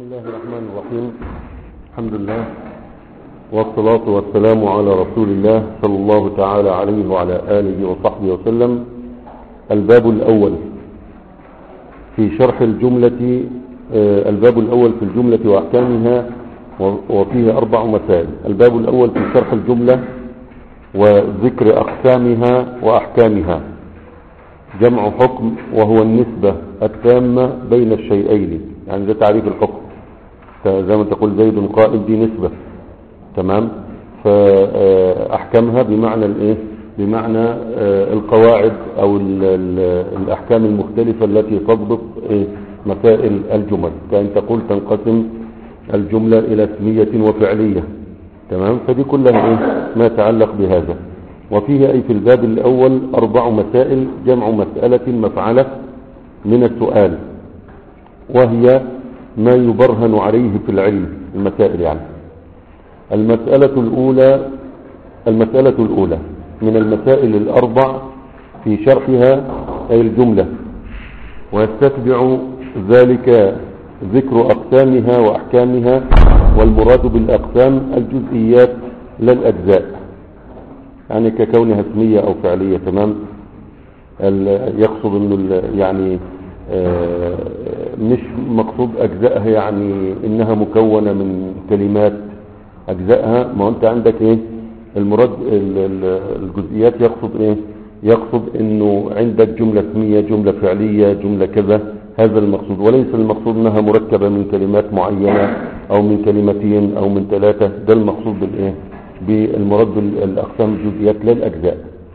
الله الرحمن الرحيم الحمد لله والصلاة والسلام على رسول الله صلى الله تعالى عليه وعلى آله وصحبه وسلم الباب الأول في شرح الجملة آه، الباب الأول في الجملة وأحكامها و- وفيه أربع مسائل الباب الأول في شرح الجملة وذكر أقسامها وأحكامها جمع حكم وهو النسبة التامة بين الشيئين يعني ده تعريف الحكم زي ما تقول زيد قائم دي نسبة تمام فأحكامها بمعنى الايه بمعنى آه، القواعد او ال- ال- الاحكام المختلفة التي تضبط إيه؟ مسائل الجمل كأن تقول تنقسم الجملة الى اسمية وفعلية تمام فدي كلها ايه ما يتعلق بهذا وفيه اي في الباب الاول اربع مسائل جمع مسألة مفعلة من السؤال وهي ما يبرهن عليه في العلم المسائل يعني المسألة الأولى المسألة الأولى من المسائل الأربع في شرحها أي الجملة ويستتبع ذلك ذكر أقسامها وأحكامها والمراد بالأقسام الجزئيات لا الأجزاء يعني ككونها اسمية أو فعلية تمام ال- يقصد انه ال- يعني آه، مش مقصود اجزائها يعني انها مكونة من كلمات اجزائها ما هو انت عندك ايه المراد ال- ال- الجزئيات يقصد ايه يقصد انه عندك جملة اسمية جملة فعلية جملة كذا هذا المقصود وليس المقصود انها مركبة من كلمات معينة او من كلمتين او من ثلاثة ده المقصود بالايه بالمراد بالاقسام الجزئيات لا الاجزاء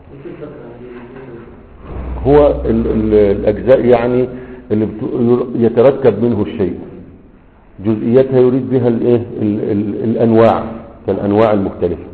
هو ال ال الأجزاء يعني اللي بت- يتركب منه الشيء جزئياتها يريد بها الايه ال ال الأنواع كالأنواع المختلفة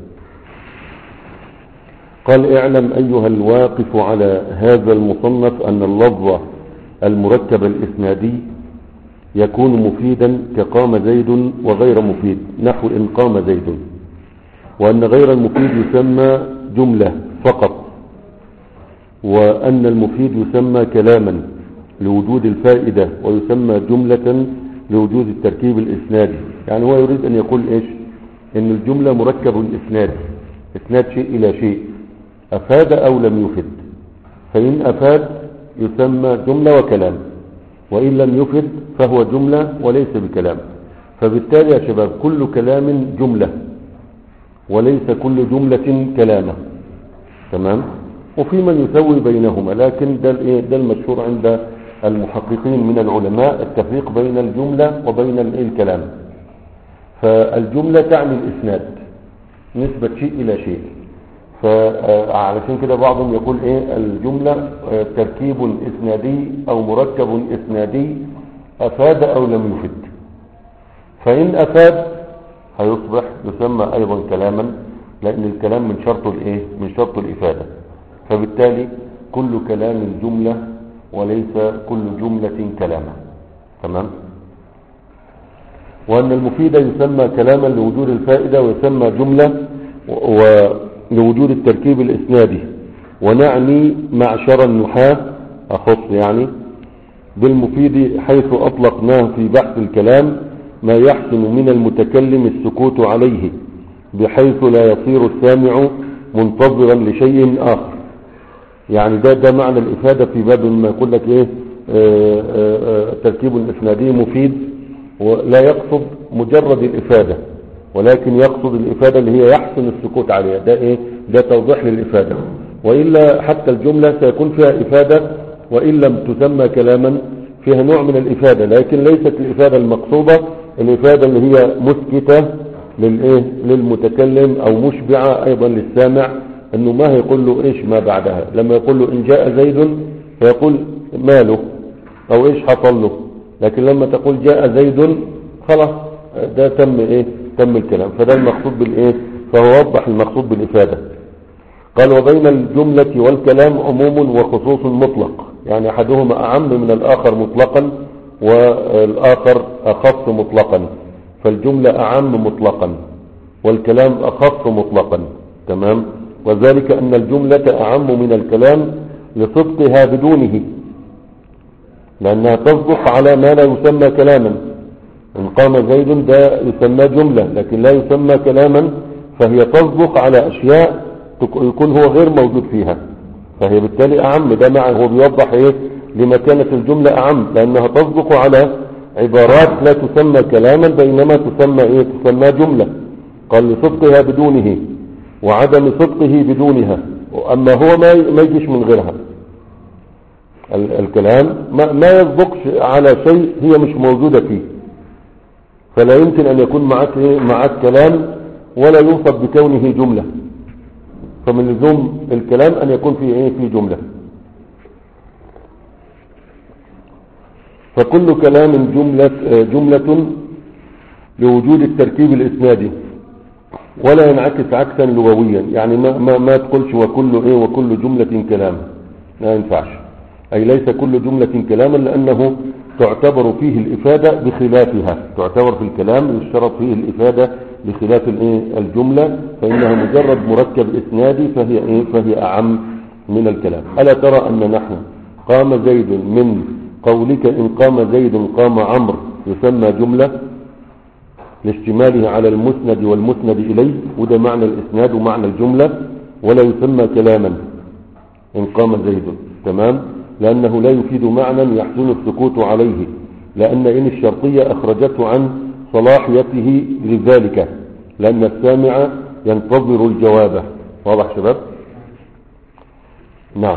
قال اعلم أيها الواقف على هذا المصنف أن اللفظ المركب الإسنادي يكون مفيدا كقام زيد وغير مفيد نحو إن قام زيد وأن غير المفيد يسمى جملة فقط وأن المفيد يسمى كلاما لوجود الفائدة ويسمى جملة لوجود التركيب الإسنادي يعني هو يريد أن يقول إيش إن الجملة مركب إسنادي إسناد شيء إلى شيء أفاد أو لم يفد فإن أفاد يسمى جملة وكلام وإن لم يفد فهو جملة وليس بكلام فبالتالي يا شباب كل كلام جملة وليس كل جملة كلامة تمام وفي من يسوي بينهما لكن ده الايه ده المشهور عند المحققين من العلماء التفريق بين الجملة وبين الايه الكلام فالجملة تعني الاسناد نسبة شيء الى شيء فعلشان كده بعضهم يقول ايه الجملة آه، تركيب اسنادي او مركب اسنادي افاد او لم يفد فان افاد هيصبح يسمى ايضا كلاما لان الكلام من شرطه الايه من شرط الافاده فبالتالي كل كلام جمله وليس كل جمله كلاما تمام وان المفيد يسمى كلاما لوجود الفائده ويسمى جمله و- ولوجود التركيب الاسنادي ونعني معشر النحاة اخص يعني بالمفيد حيث أطلقناه في بحث الكلام ما يحسن من المتكلم السكوت عليه بحيث لا يصير السامع منتظرا لشيء آخر يعني ده ده معنى الإفادة في باب ما يقول لك إيه آه، آه، آه، تركيب الإسنادي مفيد ولا يقصد مجرد الإفادة ولكن يقصد الإفادة اللي هي يحسن السكوت عليها ده إيه ده توضيح للإفادة وإلا حتى الجملة سيكون فيها إفادة وإن لم تسمى كلاما فيها نوع من الإفادة لكن ليست الإفادة المقصودة الإفادة اللي هي مسكتة للإيه للمتكلم أو مشبعة أيضا للسامع أنه ما هيقول له إيش ما بعدها لما يقول له إن جاء زيد فيقول ماله أو إيش حصل له لكن لما تقول جاء زيد خلاص ده تم إيه تم الكلام فده المقصود بالإيه فهو وضح المقصود بالإفادة قال وبين الجملة والكلام عموم وخصوص مطلق يعني أحدهما أعم من الآخر مطلقا والآخر أخص مطلقا فالجملة أعم مطلقا والكلام أخص مطلقا تمام وذلك أن الجملة أعم من الكلام لصدقها بدونه لأنها تصدق على ما لا يسمى كلاما إن قام زيد ده يسمى جملة لكن لا يسمى كلاما فهي تصدق على أشياء تك- يكون هو غير موجود فيها فهي بالتالي أعم ده مع هو بيوضح إيه لما كانت الجملة أعم لأنها تصدق على عبارات لا تسمى كلاما بينما تسمى إيه تسمى جملة قال لصدقها بدونه وعدم صدقه بدونها أما هو ما ما يجيش من غيرها ال- الكلام ما, ما يصدقش على شيء هي مش موجودة فيه فلا يمكن أن يكون معك, إيه؟ معك كلام ولا يوصف بكونه جملة فمن لزوم الكلام أن يكون فيه إيه في جملة فكل كلام جملة, آه، جملة لوجود التركيب الإسنادي ولا ينعكس عكسا لغويا يعني ما, ما, ما تقولش وكل إيه وكل جملة كلام لا ينفعش أي ليس كل جملة كلاما لأنه تعتبر فيه الإفادة بخلافها تعتبر في الكلام يشترط فيه الإفادة بخلاف الإيه؟ الجملة فإنها مجرد مركب إسنادي فهي, إيه؟ فهي أعم من الكلام ألا ترى أن نحن قام زيد من قولك إن قام زيد قام عمرو يسمى جملة لاشتماله على المسند والمسند إليه وده معنى الإسناد ومعنى الجملة ولا يسمى كلاما إن قام زيد تمام لأنه لا يفيد معنى يحسن السكوت عليه لأن إن الشرطية أخرجته عن صلاحيته لذلك لأن السامع ينتظر الجواب واضح شباب نعم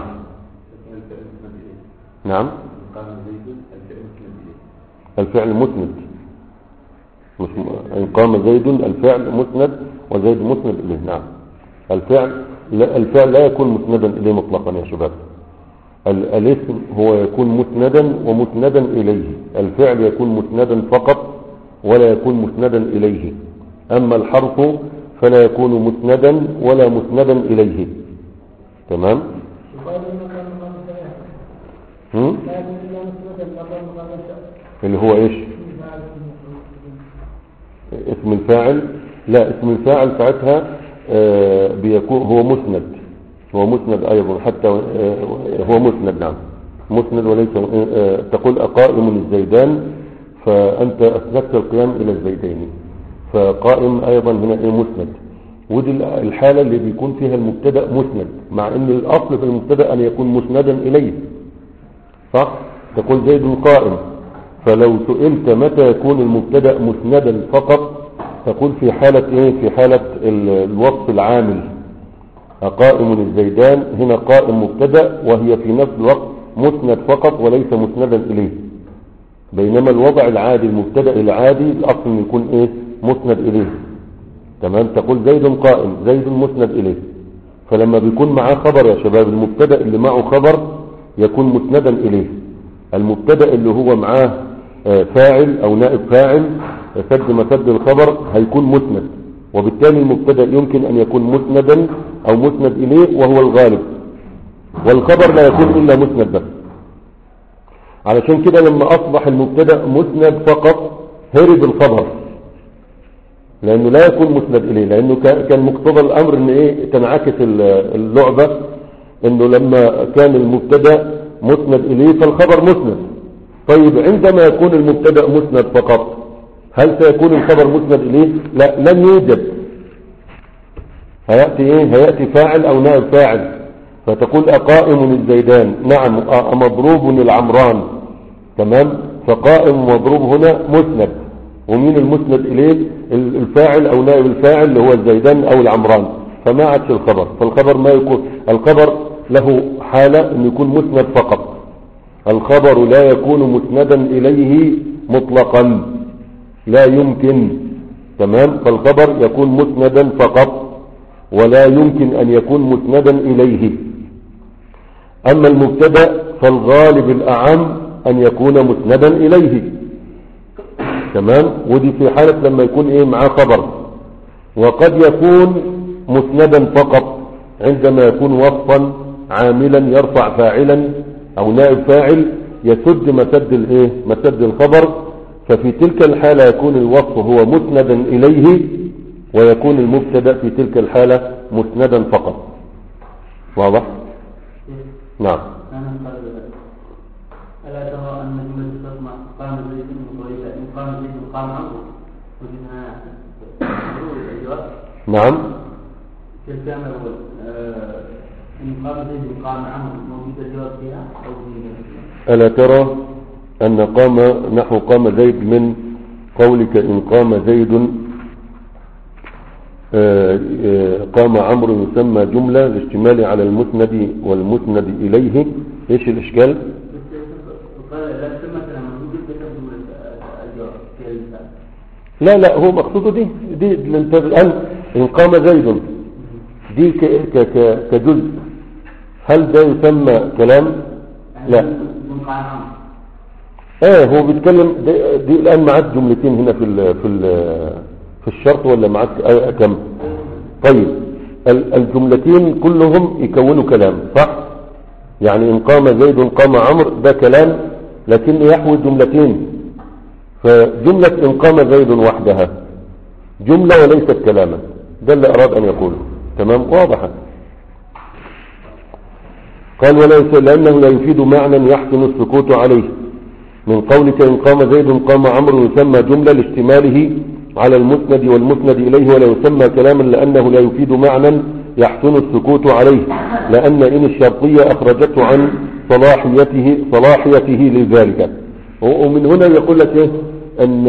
نعم قام زيد الفعل مسند إليه الفعل مسند مش م- إن قام زيد الفعل مسند وزيد مسند إليه نعم الفعل لا الفعل لا يكون مسندا إليه مطلقا يا شباب ال- الاسم هو يكون مسندا ومسندا إليه الفعل يكون مسندا فقط ولا يكون مسندا إليه أما الحرف فلا يكون مسندا ولا مسندا إليه تمام يقال انه كان مقام الثلاثة هم؟ لا يكون الا مسندا مقام مقام الشأن اللي هو إيش اسم الفاعل لا اسم الفاعل ساعتها آه، بيكون هو مسند هو مسند ايضا حتى آه، هو مسند نعم مسند وليس آه، تقول اقائم الزيدان فانت اسندت القيام الى الزيدين فقائم ايضا هنا ايه مسند ودي الحالة اللي بيكون فيها المبتدا مسند مع ان الاصل في المبتدا ان يكون مسندا اليه صح تقول زيد قائم فلو سئلت متى يكون المبتدا مسندا فقط تقول في حالة ايه في حالة ال- الوصف العامل قائم الزيدان هنا قائم مبتدا وهي في نفس الوقت مسند فقط وليس مسندا اليه بينما الوضع العادي المبتدا العادي الاصل انه يكون ايه مسند اليه تمام تقول زيد قائم زيد مسند اليه فلما بيكون معاه خبر يا شباب المبتدا اللي معه خبر يكون مسندا اليه المبتدا اللي هو معاه آه، فاعل او نائب فاعل سد مسد الخبر هيكون مسند وبالتالي المبتدا يمكن ان يكون مسندا او مسند اليه وهو الغالب والخبر لا يكون الا مسند بس علشان كده لما اصبح المبتدا مسند فقط هرب الخبر لانه لا يكون مسند اليه لانه كان كان مقتضى الامر ان ايه تنعكس ال- اللعبه انه لما كان المبتدا مسند اليه فالخبر مسند طيب عندما يكون المبتدا مسند فقط هل سيكون الخبر مسند اليه لا لن يوجد هياتي ايه هياتي فاعل او نائب فاعل فتقول اقائم الزيدان نعم أ- مضروب العمران تمام فقائم ومضروب هنا مسند ومين المسند اليه ال- الفاعل او نائب الفاعل اللي هو الزيدان او العمران فما عادش الخبر فالخبر ما يكون الخبر له حالة ان يكون مسند فقط الخبر لا يكون مسندا اليه مطلقا لا يمكن تمام فالخبر يكون مسندا فقط ولا يمكن ان يكون مسندا اليه اما المبتدا فالغالب الاعم ان يكون مسندا اليه تمام ودي في حالة لما يكون ايه معاه خبر وقد يكون مسندا فقط عندما يكون وصفا عاملا يرفع فاعلا او نائب فاعل يسد مسد الايه مسد الخبر ففي تلك الحالة يكون الوصف هو مسندا اليه ويكون المبتدا في تلك الحالة مسندا فقط واضح نعم أنا قال ألا ترى أن جملة تسمع قام زيد من قولك إن قام زيد مقام عمرو وجدنا عمرو الجواب نعم في الكلام الأول آه، إن قام زيد مقام عمرو موجود الجواب فيها أو في ألا ترى أن قام نحو قام زيد من قولك إن قام زيد آه، آه، قام عمرو يسمى جملة لاشتمال على المسند والمسند إليه إيش الإشكال بس قال لا تسمى كلام موجود تكتب الجواب في المثال لا لا هو مقصوده دي دي اللي انت الآن إن قام زيد دي ك ك ك كجزء هل ده يسمى كلام لا مقام عمرو ايه هو بيتكلم دي, دي الان معاك جملتين هنا في ال في ال في الشرط ولا معاك آية كم طيب ال- الجملتين كلهم يكونوا كلام صح يعني ان قام زيد قام عمرو ده كلام لكنه يحوي جملتين فجملة ان قام زيد وحدها جملة وليست كلاما ده اللي اراد ان يقوله تمام واضحة قال ولا يس- لانه لا يفيد معنى يحسن السكوت عليه من قولك إن قام زيد قام عمرو يسمى جملة لاشتماله على المسند والمسند إليه ولا يسمى كلاما لأنه لا يفيد معنى يحسن السكوت عليه لأن إن الشرطية أخرجته عن صلاحيته صلاحيته لذلك و- ومن هنا يقول لك إيه أن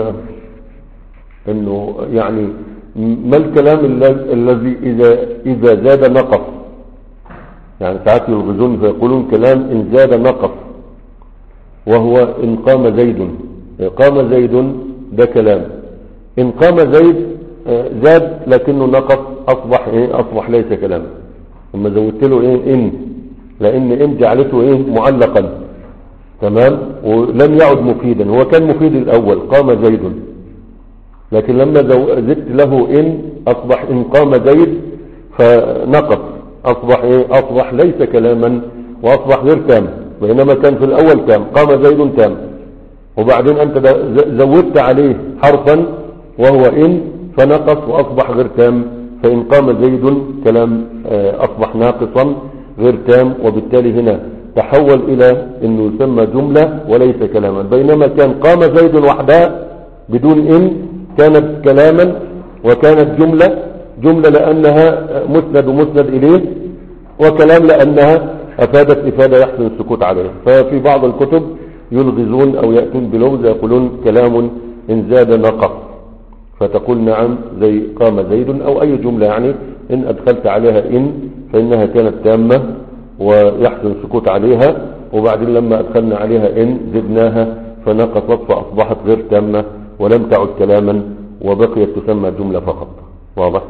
أنه يعني ما الكلام الذي الذي إذا إذا زاد نقص يعني ساعات يلغزون فيقولون كلام إن زاد نقص وهو إن قام زيد قام زيد ده كلام إن قام زيد آه، زاد لكنه نقص أصبح إيه أصبح ليس كلام لما زودت له إيه إن لأن إن جعلته إيه معلقا تمام ولم يعد مفيدا هو كان مفيد الأول قام زيد لكن لما زو- زدت له إن أصبح إن قام زيد فنقص أصبح إيه أصبح ليس كلاما وأصبح غير تام بينما كان في الأول تام قام زيد تام وبعدين أنت د- ز- زودت عليه حرفا وهو إن فنقص وأصبح غير تام فإن قام زيد كلام آه، أصبح ناقصا غير تام وبالتالي هنا تحول إلى أنه يسمى جملة وليس كلاما بينما كان قام زيد وحدها بدون إن كانت كلاما وكانت جملة جملة لأنها مسند ومسند إليه وكلام لأنها أفادت إفادة يحسن السكوت عليها ففي بعض الكتب يلغزون أو يأتون بلغز يقولون كلام إن زاد نقص فتقول نعم زي قام زيد أو أي جملة يعني إن أدخلت عليها إن فإنها كانت تامة ويحسن السكوت عليها وبعدين لما أدخلنا عليها إن زدناها فنقصت فأصبحت غير تامة ولم تعد كلاما وبقيت تسمى جملة فقط واضح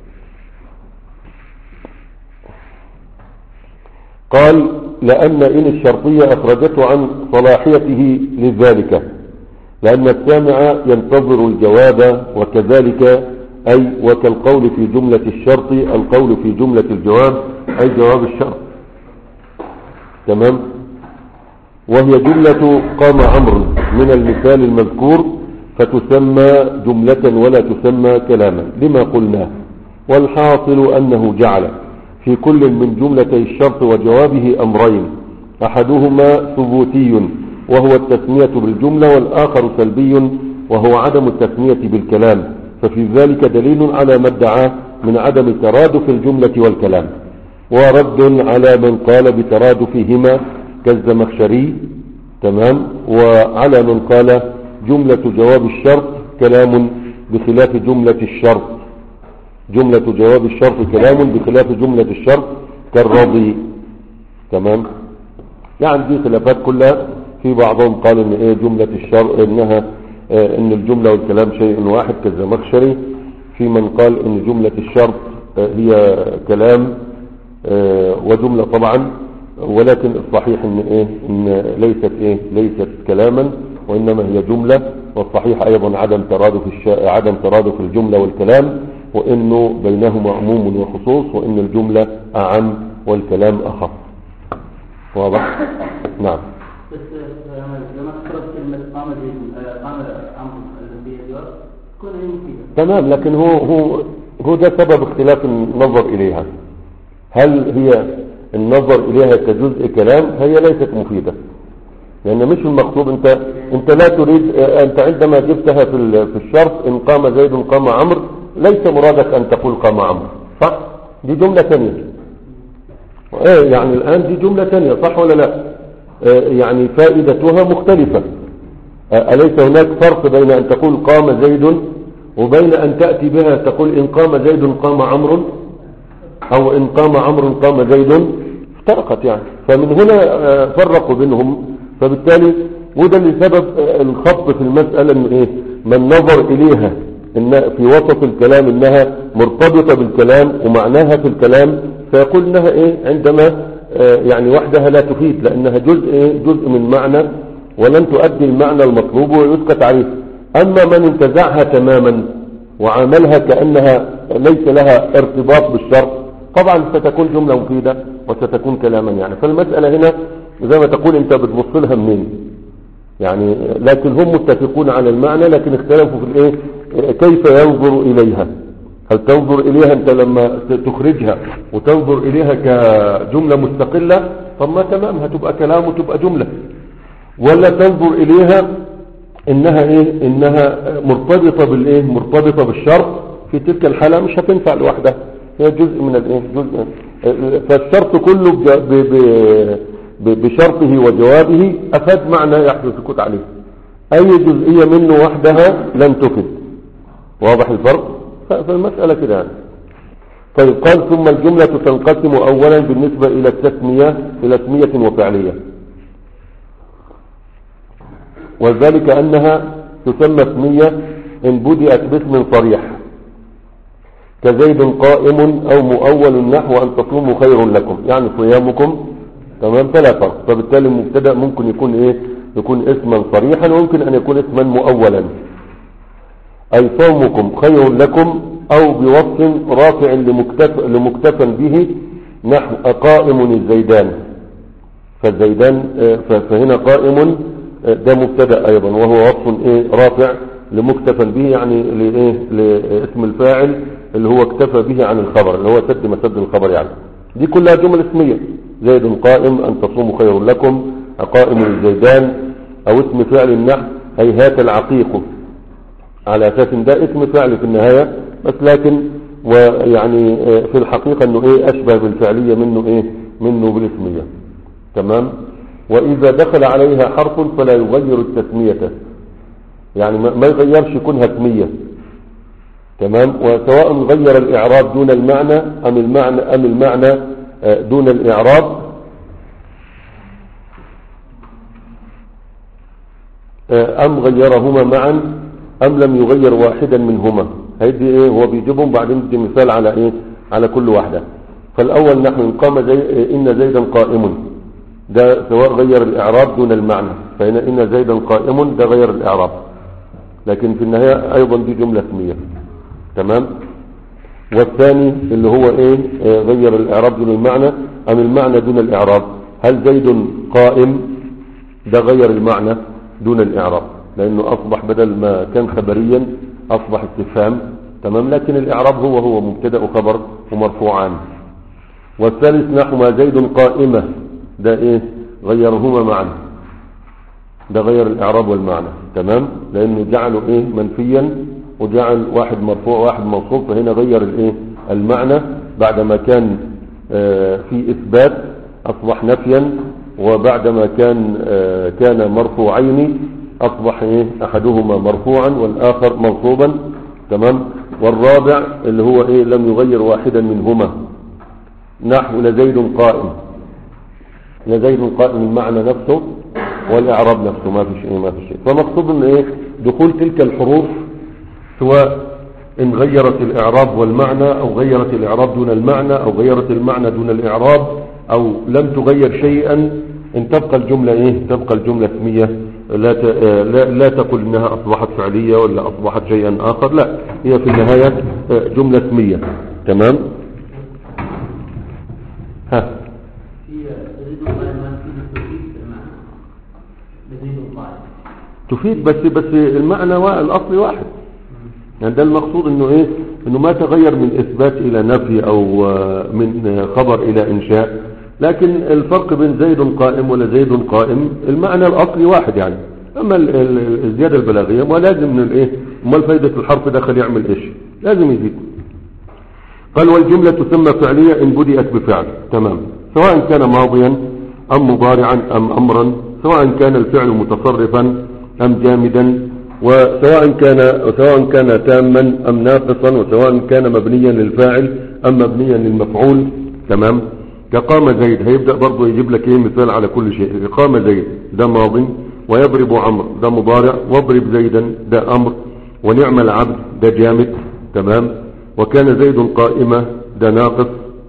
قال لأن إن الشرطية أخرجته عن صلاحيته لذلك لأن السامع ينتظر الجواب وكذلك أي وكالقول في جملة الشرط القول في جملة الجواب أي جواب الشرط تمام وهي جملة قام عمرو من المثال المذكور فتسمى جملة ولا تسمى كلاما لما قلناه والحاصل أنه جعل في كل من جملتي الشرط وجوابه أمرين أحدهما ثبوتي وهو التسمية بالجملة والآخر سلبي وهو عدم التسمية بالكلام ففي ذلك دليل على ما ادعاه من عدم ترادف الجملة والكلام ورد على من قال بترادفهما كالزمخشري تمام وعلى من قال جملة جواب الشرط كلام بخلاف جملة الشرط جملة جواب الشرط كلام بخلاف جملة الشرط كالرضي تمام يعني دي خلافات كلها في بعضهم قال ان ايه جملة الشرط انها اه ان الجملة والكلام شيء واحد كالزمخشري في من قال ان جملة الشرط اه هي كلام اه وجملة طبعا ولكن الصحيح ان ايه ان ليست ايه ليست كلاما وانما هي جملة والصحيح ايضا عدم ترادف الش... عدم ترادف الجملة والكلام وانه بينهما عموم وخصوص وان الجملة اعم والكلام اخف واضح نعم بس آه، لما تقرأ كلمة قام زيد آه، قام عمرو الذي هي الجواب تكون هي مفيدة تمام لكن هو هو هو ده سبب اختلاف النظر اليها هل هي النظر اليها كجزء كلام هي ليست مفيدة لان مش المقصود انت انت لا تريد اه، انت عندما جبتها في ال- في الشرط ان قام زيد قام عمرو ليس مرادك ان تقول قام عمرو صح دي جملة ثانية ايه يعني الان دي جملة ثانية صح ولا لا اه، يعني فائدتها مختلفة اه، أليس هناك فرق بين أن تقول قام زيد وبين أن تأتي بها تقول إن قام زيد قام عمرو أو إن قام عمرو قام زيد افترقت يعني فمن هنا آه، فرقوا بينهم فبالتالي وده اللي سبب آه، الخط في المسألة إن إيه من نظر إليها إن في وسط الكلام إنها مرتبطة بالكلام ومعناها في الكلام فيقول إنها إيه عندما آه، يعني وحدها لا تفيد لأنها جزء إيه جزء من معنى ولن تؤدي المعنى المطلوب ويسكت عليه أما من انتزعها تماما وعاملها كأنها ليس لها ارتباط بالشرط طبعا ستكون جملة مفيدة وستكون كلاما يعني فالمسألة هنا زي ما تقول انت بتبص لها منين يعني لكن هم متفقون على المعنى لكن اختلفوا في الايه كيف ينظر اليها هل تنظر اليها انت لما تخرجها وتنظر اليها كجملة مستقلة طب ما تمام هتبقى كلام وتبقى جملة ولا تنظر اليها انها ايه انها مرتبطة بالايه مرتبطة بالشرط في تلك الحالة مش هتنفع لوحدها هي جزء من الايه جزء فالشرط كله ب- ب- ب- ب- بشرطه وجوابه افاد معنى يحدث سكوت عليه اي جزئية منه وحدها لن تفد واضح الفرق ف- فالمسألة كده يعني طيب قال ثم الجملة تنقسم اولا بالنسبة الى التسمية الى اسمية وفعلية وذلك أنها تسمى اسمية إن بدأت باسم صريح كزيد قائم أو مؤول نحو أن تصوموا خير لكم يعني صيامكم تمام فلا فرق فبالتالي المبتدا ممكن يكون إيه يكون اسما صريحا ويمكن أن يكون اسما مؤولا أي صومكم خير لكم أو بوصف رافع لمكتف لمكتفى به نحو قائم الزيدان فالزيدان آه، ف- فهنا قائم آه، ده مبتدا ايضا وهو وصف ايه رافع لمكتفى به يعني لايه لاسم الفاعل اللي هو اكتفى به عن الخبر اللي هو سد مسد الخبر يعني دي كلها جمل اسميه زيد قائم ان تصوموا خير لكم قائم الزيدان او اسم فعل النحو هيهات العقيق على اساس إن ده اسم فعل في النهايه بس لكن ويعني آه، في الحقيقه انه ايه اشبه بالفعليه منه ايه منه بالاسميه تمام وإذا دخل عليها حرف فلا يغير التسمية يعني ما ما يغيرش كونها اسمية تمام وسواء غير الإعراب دون المعنى أم المعنى أم المعنى آه، دون الإعراب آه، أم غيرهما معا أم لم يغير واحدا منهما هيدي إيه هو بيجيبهم بعدين يدي مثال على إيه على كل واحدة فالأول نحن إن قام زي إن زيدا قائم ده سواء غير الإعراب دون المعنى فإن إن زيدا قائم ده غير الإعراب لكن في النهاية أيضا دي جملة اسمية تمام والثاني اللي هو إيه آه، غير الإعراب دون المعنى أم المعنى دون الإعراب هل زيد قائم ده غير المعنى دون الإعراب لأنه أصبح بدل ما كان خبريا أصبح استفهام تمام لكن الإعراب هو هو مبتدأ وخبر ومرفوعان والثالث نحو ما زيد قائمة ده ايه غيرهما معا ده غير الاعراب والمعنى تمام لانه جعله ايه منفيا وجعل واحد مرفوع واحد منصوب فهنا غير الايه المعنى بعدما كان آه في اثبات اصبح نفيا وبعدما كان آه كان مرفوعين اصبح ايه احدهما مرفوعا والاخر منصوبا تمام والرابع اللي هو ايه لم يغير واحدا منهما نحو لزيد قائم لزيد قائم المعنى نفسه والإعراب نفسه ما في شيء ما في شيء فمقصود ان ايه دخول تلك الحروف سواء ان غيرت الإعراب والمعنى او غيرت الإعراب دون المعنى او غيرت المعنى دون الإعراب او لم تغير شيئا ان تبقى الجملة ايه تبقى الجملة اسمية لا ت... آه، لا, لا تقل انها اصبحت فعلية ولا اصبحت شيئا اخر لا هي في النهاية آه، جملة اسمية تمام ها في يزيد القائم في تفيد المعنى يزيد القائم تفيد بس بس المعنى وا- الاصلي واحد يعني ده المقصود انه ايه انه ما تغير من اثبات الى نفي او آه، من آه، خبر الى انشاء لكن الفرق بين زيد قائم ولا زيد قائم المعنى الأصلي واحد يعني أما ال- ال- الزيادة البلاغية ما لازم من الإيه ما فايدة الحرف دخل يعمل إيش لازم يزيد قال والجملة تسمى فعلية إن بدأت بفعل تمام سواء كان ماضيا أم مضارعا أم أمرا سواء كان الفعل متصرفا أم جامدا وسواء كان وسواء كان تاما أم ناقصا وسواء كان مبنيا للفاعل أم مبنيا للمفعول تمام كقام زيد هيبدأ برضه يجيب لك ايه مثال على كل شيء قام زيد ده ماض ويضرب عمرو ده مضارع واضرب زيدا ده أمر ونعم العبد ده جامد تمام وكان زيد قائمة ده ناقص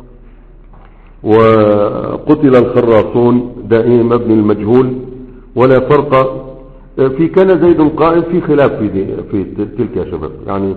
وقتل الخراصون ده ايه مبني المجهول ولا فرق في كان زيد قائم في خلاف في, دي في تلك يا شباب يعني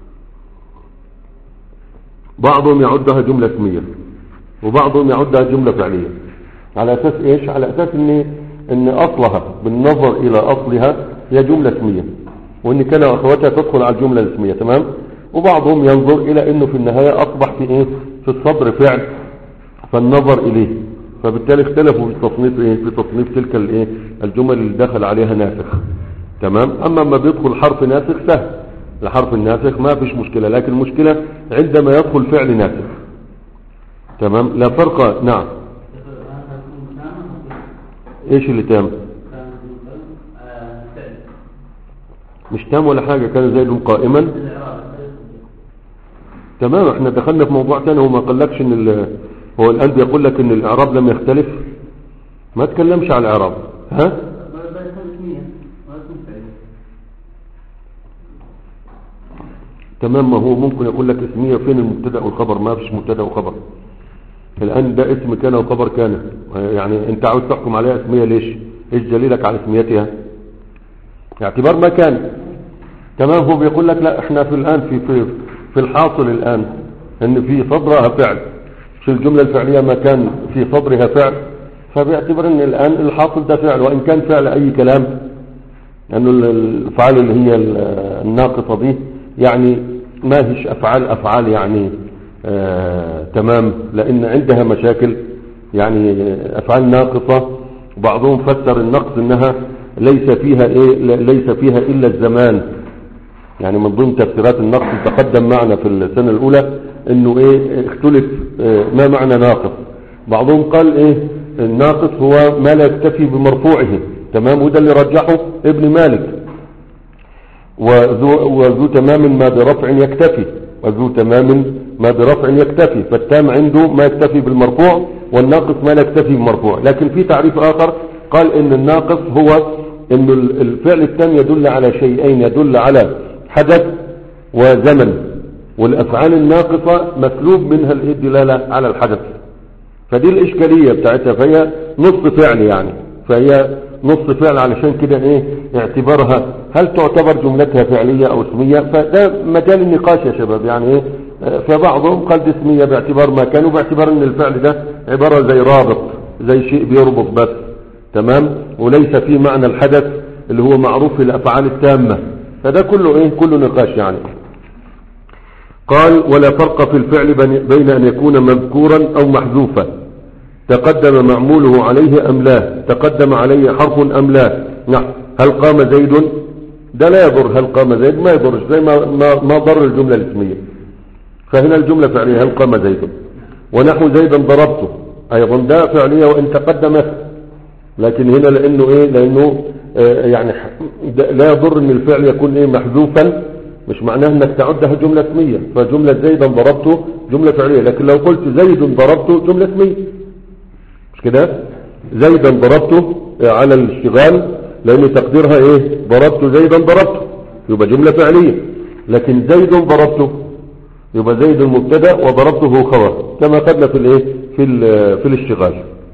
بعضهم يعدها جملة اسمية وبعضهم يعدها جملة فعلية على اساس ايش على اساس ان ان اصلها بالنظر الى اصلها هي جملة اسمية وان كان اخواتها تدخل على الجملة الاسمية تمام وبعضهم ينظر الى انه في النهاية اصبح في ايه في الصدر فعل فالنظر اليه فبالتالي اختلفوا في تصنيف ايه في تصنيف تلك الايه الجمل اللي دخل عليها ناسخ تمام اما ما بيدخل حرف ناسخ سهل الحرف الناسخ ما فيش مشكلة لكن المشكلة عندما يدخل فعل ناسخ تمام لا فرق نعم ايش اللي تام مش تام ولا حاجة كان زيد قائما تمام احنا دخلنا في موضوع تاني هو ما قالكش ان ال- هو الان بيقول لك ان الاعراب لم يختلف ما تكلمش على الاعراب ها تمام ما هو ممكن يقول لك اسمية فين المبتدا والخبر ما فيش مبتدا وخبر الان ده اسم كان وخبر كان يعني انت عاوز تحكم عليها اسمية ليش ايش دليلك على اسميتها اعتبار ما كان تمام هو بيقول لك لا احنا في الان في في في الحاصل الان ان في صدرها فعل في الجملة الفعلية ما كان في صدرها فعل فبيعتبر ان الان الحاصل ده فعل وان كان فعل اي كلام لانه الافعال اللي هي الناقصة دي يعني ما هيش افعال افعال يعني آه تمام لان عندها مشاكل يعني افعال ناقصة بعضهم فسر النقص انها ليس فيها ايه ليس فيها الا الزمان يعني من ضمن تفسيرات النقص تقدم معنا في السنة الاولى انه ايه اختلف اه ما معنى ناقص بعضهم قال ايه الناقص هو ما لا يكتفي بمرفوعه تمام وده اللي رجحه ابن مالك وذو, وذو تمام ما برفع يكتفي وذو تمام ما برفع يكتفي فالتام عنده ما يكتفي بالمرفوع والناقص ما لا يكتفي بالمرفوع لكن في تعريف آخر قال ان الناقص هو ان الفعل التام يدل على شيئين يدل على حدث وزمن والافعال الناقصة مسلوب منها الدلالة على الحدث فدي الاشكالية بتاعتها فهي نص فعل يعني فهي نص فعل علشان كده ايه اعتبارها هل تعتبر جملتها فعلية او اسمية فده مجال النقاش يا شباب يعني ايه فبعضهم قال دي اسمية باعتبار ما كانوا باعتبار ان الفعل ده عبارة زي رابط زي شيء بيربط بس تمام وليس فيه معنى الحدث اللي هو معروف في الافعال التامة فده كله ايه كله نقاش يعني قال ولا فرق في الفعل بين ان يكون مذكورا او محذوفا تقدم معموله عليه ام لا تقدم عليه حرف ام لا نعم هل قام زيد ده لا يضر هل قام زيد ما يضرش زي ما, ما, ما ضر الجملة الاسمية فهنا الجملة فعلية هل قام زيد ونحو زيدا ضربته ايضا ده فعلية وان تقدم لكن هنا لانه ايه لانه آه يعني لا يضر ان الفعل يكون ايه محذوفا مش معناه انك تعدها جملة اسمية فجملة زيدا ضربته جملة فعلية لكن لو قلت زيد ضربته جملة اسمية مش كده زيدا ضربته على الاشتغال لان تقديرها ايه ضربت زيدا ضربته يبقى جملة فعلية لكن زيد ضربته يبقى زيد مبتدا وضربته خبر كما قدنا في الايه في في الاشتغال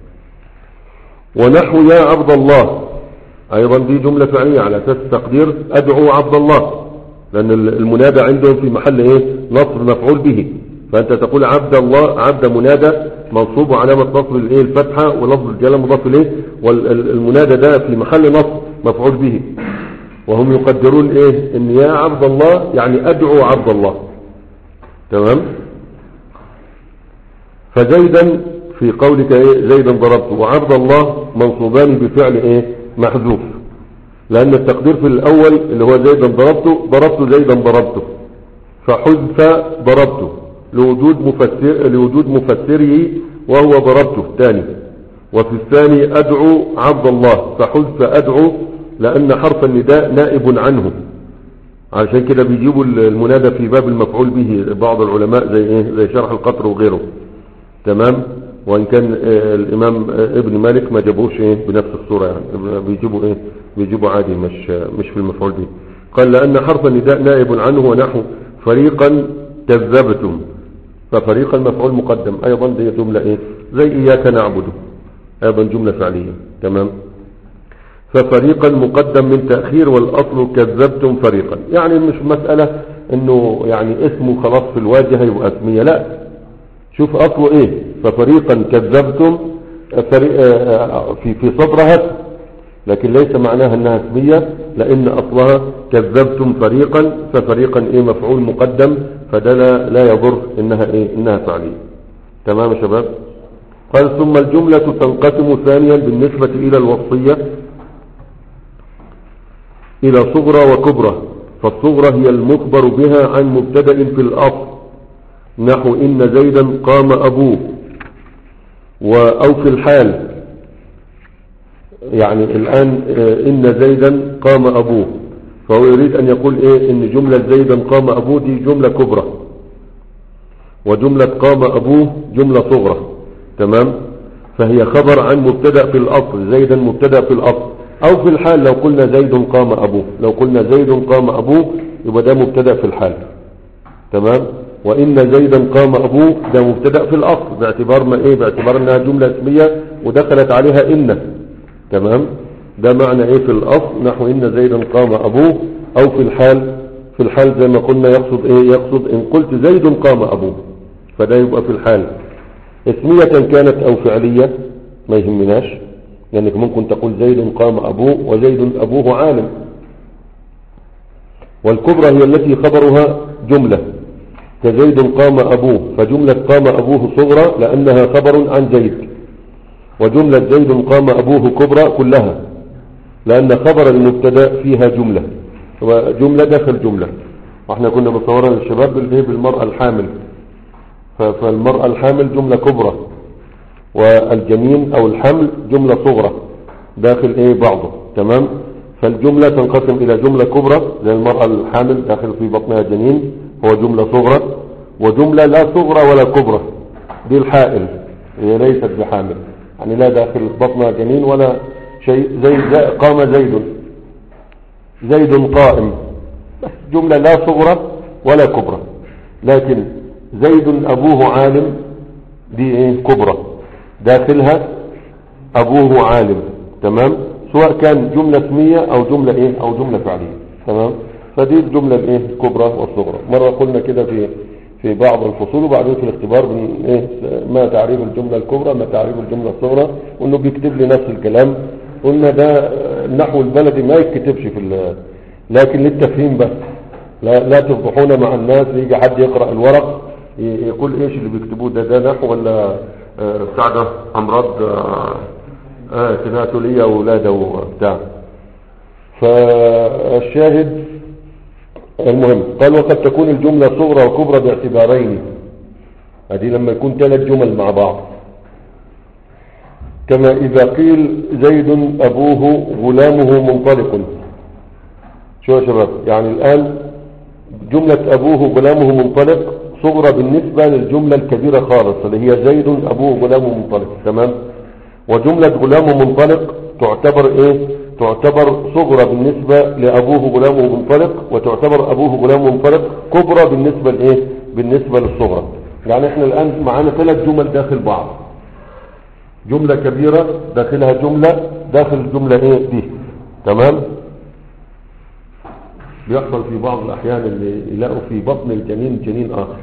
ونحو يا عبد الله ايضا دي جملة فعلية على اساس التقدير ادعو عبد الله لان المنادى عندهم في محل ايه نصب مفعول به فانت تقول عبد الله عبد منادى منصوب وعلامة نصب الايه الفتحة ولفظ الجلال مضاف اليه والمنادى ده في محل نصب مفعول به وهم يقدرون ايه ان يا عبد الله يعني ادعو عبد الله تمام فزيدا في قولك إيه زيدا ضربته وعبد الله منصوبان بفعل إيه محذوف لأن التقدير في الأول اللي هو زيدا ضربته ضربت زيدا ضربته فحذف ضربته لوجود مفسر لوجود مفسره وهو ضربته ثاني وفي الثاني أدعو عبد الله فحذف أدعو لأن حرف النداء نائب عنه عشان كده بيجيبوا المنادى في باب المفعول به بعض العلماء زي ايه زي شرح القطر وغيره تمام وان كان آه، الامام آه، ابن مالك ما جابوش ايه بنفس الصوره يعني بيجيبوا ايه بيجيبوا عادي مش آه، مش في المفعول به قال لان حرف النداء نائب عنه ونحو فريقا كذبتم ففريقا مفعول مقدم ايضا دي جمله ايه زي اياك نعبد ايضا جمله فعليه تمام ففريقا مقدم من تأخير والأصل كذبتم فريقا يعني مش مسألة انه يعني اسمه خلاص في الواجهة يبقى اسمية لا شوف أصله ايه ففريقا كذبتم فريق آه، في في صدرها اسم. لكن ليس معناها انها اسمية لان اصلها كذبتم فريقا ففريقا ايه مفعول مقدم فده لا, لا يضر انها ايه انها فعلية تمام يا شباب قال ثم الجملة تنقسم ثانيا بالنسبة الى الوصية إلى صغرى وكبرى فالصغرى هي المخبر بها عن مبتدأ في الأصل نحو إن زيدا قام أبوه و أو في الحال يعني الآن آه، إن زيدا قام أبوه فهو يريد أن يقول إيه إن جملة زيدا قام أبوه دي جملة كبرى وجملة قام أبوه جملة صغرى تمام فهي خبر عن مبتدأ في الأصل زيدا مبتدأ في الأصل أو في الحال لو قلنا زيد قام أبوه لو قلنا زيد قام أبوه يبقى ده مبتدأ في الحال تمام وإن زيدا قام أبوه ده مبتدأ في الأصل باعتبار ما إيه باعتبار أنها جملة اسمية ودخلت عليها إن تمام ده معنى إيه في الأصل نحو إن زيدا قام أبوه أو في الحال في الحال زي ما قلنا يقصد إيه يقصد إن قلت زيد قام أبوه فده يبقى في الحال اسمية كانت أو فعلية ما يهمناش لأنك ممكن تقول زيد قام أبوه وزيد أبوه عالم والكبرى هي التي خبرها جملة كزيد قام أبوه فجملة قام أبوه صغرى لأنها خبر عن زيد وجملة زيد قام أبوه كبرى كلها لأن خبر المبتدا فيها جملة وجملة داخل جملة واحنا كنا مصورا للشباب بالإيه بالمرأة الحامل ف- فالمرأة الحامل جملة كبرى والجنين او الحمل جملة صغرى داخل ايه بعضه تمام فالجملة تنقسم الى جملة كبرى زي المرأة الحامل داخل في بطنها جنين هو جملة صغرى وجملة لا صغرى ولا كبرى دي الحائل هي ليست بحامل يعني لا داخل بطنها جنين ولا شيء زي, زي قام زيد زيد قائم بس جملة لا صغرى ولا كبرى لكن زيد أبوه عالم دي ايه كبرى داخلها ابوه عالم تمام سواء كان جملة اسمية او جملة ايه او جملة فعلية تمام فدي الجملة الايه الكبرى والصغرى مرة قلنا كده في في بعض الفصول وبعدين في الاختبار بن ايه ما تعريف الجملة الكبرى ما تعريف الجملة الصغرى وانه بيكتب لي نفس الكلام قلنا ده آه، النحو البلدي ما يتكتبش في ال- لكن للتفهيم بس لا, لا تفضحونا مع الناس يجي حد يقرأ الورق ي- يقول ايش اللي بيكتبوه ده ده نحو ولا آه، بتاع ده امراض آه، آه تناسلية واولادة وبتاع فالشاهد المهم قال وقد تكون الجملة صغرى وكبرى باعتبارين هذه لما يكون ثلاث جمل مع بعض كما إذا قيل زيد أبوه غلامه منطلق شو يا شباب يعني الآن جملة أبوه غلامه منطلق صغرى بالنسبة للجملة الكبيرة خالص اللي هي زيد أبوه غلامه منطلق تمام وجملة غلامه منطلق تعتبر إيه تعتبر صغرى بالنسبة لأبوه غلامه منطلق وتعتبر أبوه غلامه منطلق كبرى بالنسبة لإيه بالنسبة للصغرى يعني احنا الآن معانا ثلاث جمل داخل بعض جملة كبيرة داخلها جملة داخل الجملة ايه دي تمام بيحصل في بعض الأحيان اللي يلاقوا في بطن الجنين جنين آخر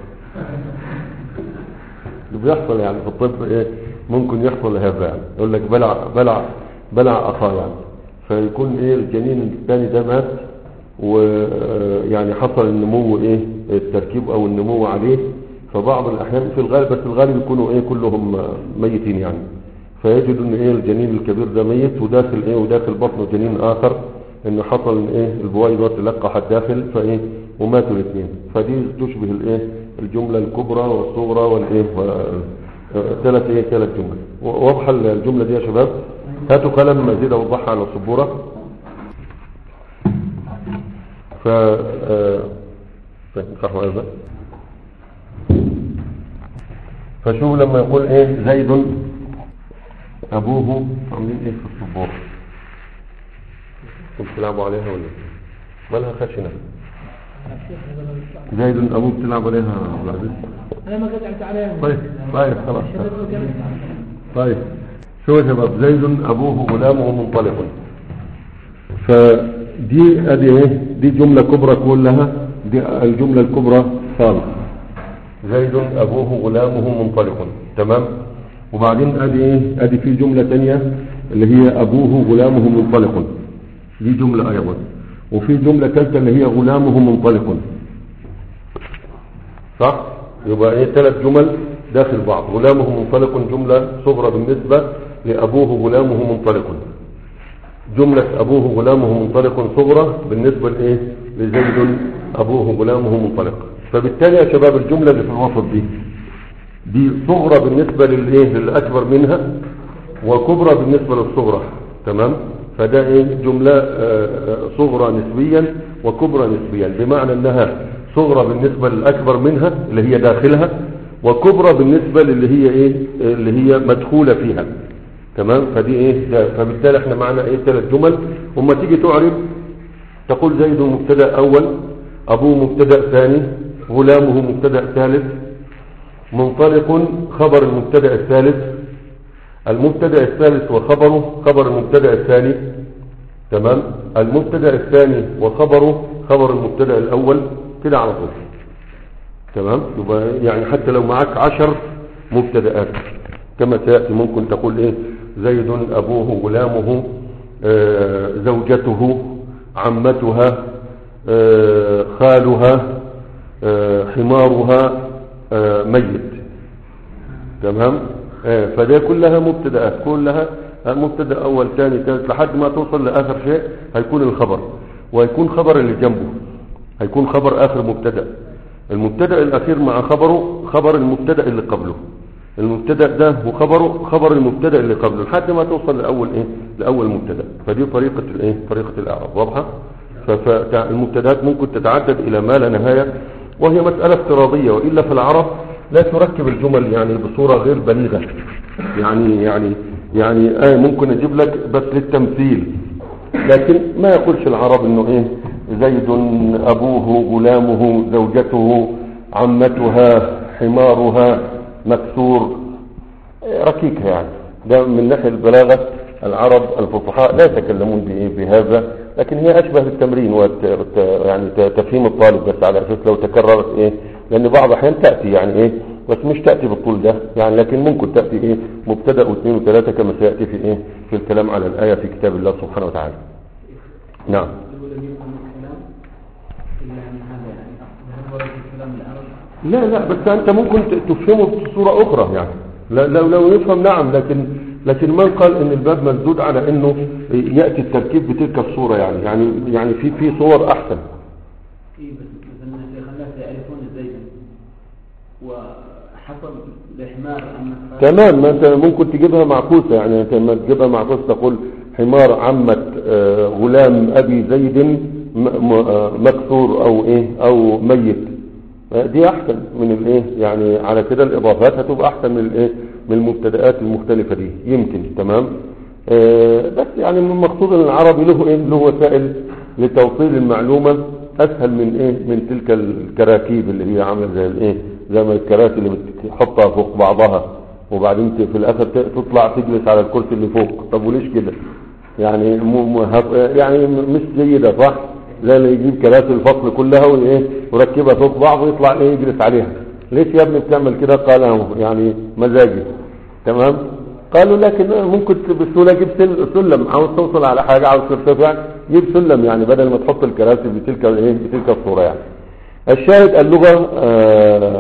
اللي بيحصل يعني في الطب ايه ممكن يحصل هذا يعني يقول لك بلع بلع بلع أخاه يعني فيكون ايه الجنين الثاني ده مات ويعني حصل النمو ايه التركيب او النمو عليه فبعض الأحيان في الغالب بس الغالب يكونوا إيه كلهم آه، ميتين يعني فيجد إن إيه الجنين الكبير ده ميت وداخل إيه وداخل بطنه جنين آخر إنه حصل إن إيه البويضة تلقح الداخل فإيه وماتوا الاثنين فدي تشبه الإيه الجملة الكبرى والصغرى والإيه و- آه، ثلاث إيه ثلاث جمل و- واضحة الجملة دي يا شباب هاتوا قلم مزيد أوضحها على السبورة ف آه، طيب صح هذا فشوف لما يقول ايه زيد ابوه عاملين ايه في الصبور كنت بتلعبوا عليها ولا إيه؟ مالها خشنة زيد ابوه بتلعب عليها يا عبد العزيز انا ما قطعت عليهم طيب طيب خلاص طيب شو يا شباب زيد ابوه غلامه منطلق فدي ادي ايه دي جملة كبرى كلها دي الجملة الكبرى خالص زيد ابوه غلامه منطلق تمام وبعدين ادي ايه ادي في جملة تانية اللي هي ابوه غلامه منطلق دي جملة ايضا وفي جملة ثالثة اللي هي غلامه منطلق صح يبقى ايه ثلاث جمل داخل بعض غلامه منطلق جملة صغرى بالنسبة لابوه غلامه منطلق جملة أبوه غلامه منطلق صغرى بالنسبة لإيه لزيد أبوه غلامه منطلق فبالتالي يا شباب الجملة اللي في الوسط دي دي صغرى بالنسبة للإيه للأكبر منها وكبرى بالنسبة للصغرى تمام فده إيه جملة آه، آه، صغرى نسبيا وكبرى نسبيا بمعنى أنها صغرى بالنسبة للأكبر منها اللي هي داخلها وكبرى بالنسبة للي هي إيه اللي هي مدخولة فيها تمام فدي ايه ده فبالتالي احنا معنا ايه ثلاث جمل وما تيجي تعرب تقول زيد مبتدا اول ابوه مبتدا ثاني غلامه مبتدا ثالث منطلق خبر المبتدا الثالث المبتدا الثالث وخبره خبر المبتدا الثاني تمام المبتدا الثاني وخبره خبر المبتدا الاول كده على طول تمام يبقى يعني حتى لو معك عشر مبتدآت كما سيأتي ممكن تقول ايه زيد ابوه غلامه آه زوجته عمتها آه خالها آه حمارها آه ميت تمام آه فده كلها مبتدآت كلها مبتدا اول ثاني ثالث لحد ما توصل لاخر شيء هيكون الخبر وهيكون خبر اللي جنبه هيكون خبر اخر مبتدا المبتدا الاخير مع خبره خبر المبتدا اللي قبله المبتدا ده وخبره خبر المبتدا اللي قبله لحد ما توصل لاول ايه لاول مبتدا فدي طريقه الايه طريقه الاعراب واضحه فالمبتدات ممكن تتعدد الى ما لا نهايه وهي مساله افتراضيه والا في العرب لا تركب الجمل يعني بصوره غير بليغه يعني يعني يعني آه ممكن اجيب لك بس للتمثيل لكن ما يقولش العرب انه ايه زيد ابوه غلامه زوجته عمتها حمارها مكسور ركيكة يعني ده من ناحية البلاغة العرب الفصحاء لا يتكلمون بإيه بهذا لكن هي أشبه بالتمرين وت... وت... يعني ت- تفهيم الطالب بس على أساس لو تكررت إيه لأن بعض الأحيان تأتي يعني إيه بس مش تأتي بالطول ده يعني لكن ممكن تأتي إيه مبتدأ واثنين وثلاثة كما سيأتي في إيه في الكلام على الآية في كتاب الله سبحانه وتعالى نعم يقول لم يفهم الكلام إلا من هذا يعني هل ورد الكلام العرب لا لا بس انت ممكن ت- تفهمه بصورة اخرى يعني لا- لو لو يفهم نعم لكن لكن من قال ان الباب مسدود على انه ياتي التركيب بتلك الصورة يعني يعني يعني في في صور احسن في بس مثلا شيخ الناس يعرفون زيدا وحصل الإحمار أما تمام ما انت ممكن تجيبها معكوسة يعني انت لما تجيبها معكوسة تقول حمار عمة آه، غلام ابي زيد م- م- آه، مكسور او ايه او ميت آه، دي احسن من الايه يعني على كده الاضافات هتبقى احسن من الايه من المبتدئات المختلفة دي يمكن تمام آه، بس يعني من مقصود ان العربي له ايه له وسائل لتوصيل المعلومة اسهل من ايه من تلك الكراكيب اللي هي عامله زي الايه زي ما الكراسي اللي بتحطها فوق بعضها وبعدين ت- في الاخر ت- تطلع تجلس على الكرسي اللي فوق طب وليش كده يعني م... م... هت- يعني م- مش جيدة صح زي اللي يجيب كراسي الفصل كلها وايه وركبها فوق بعض ويطلع ايه يجلس عليها ليش يا ابني بتعمل كده قال أهو يعني مزاجي تمام قالوا لكن ممكن بسهولة جيب سل- سلم عاوز توصل على حاجة عاوز ترتفع جيب سلم يعني بدل ما تحط الكراسي بتلك الايه بتلك الصورة يعني الشاهد اللغة آه،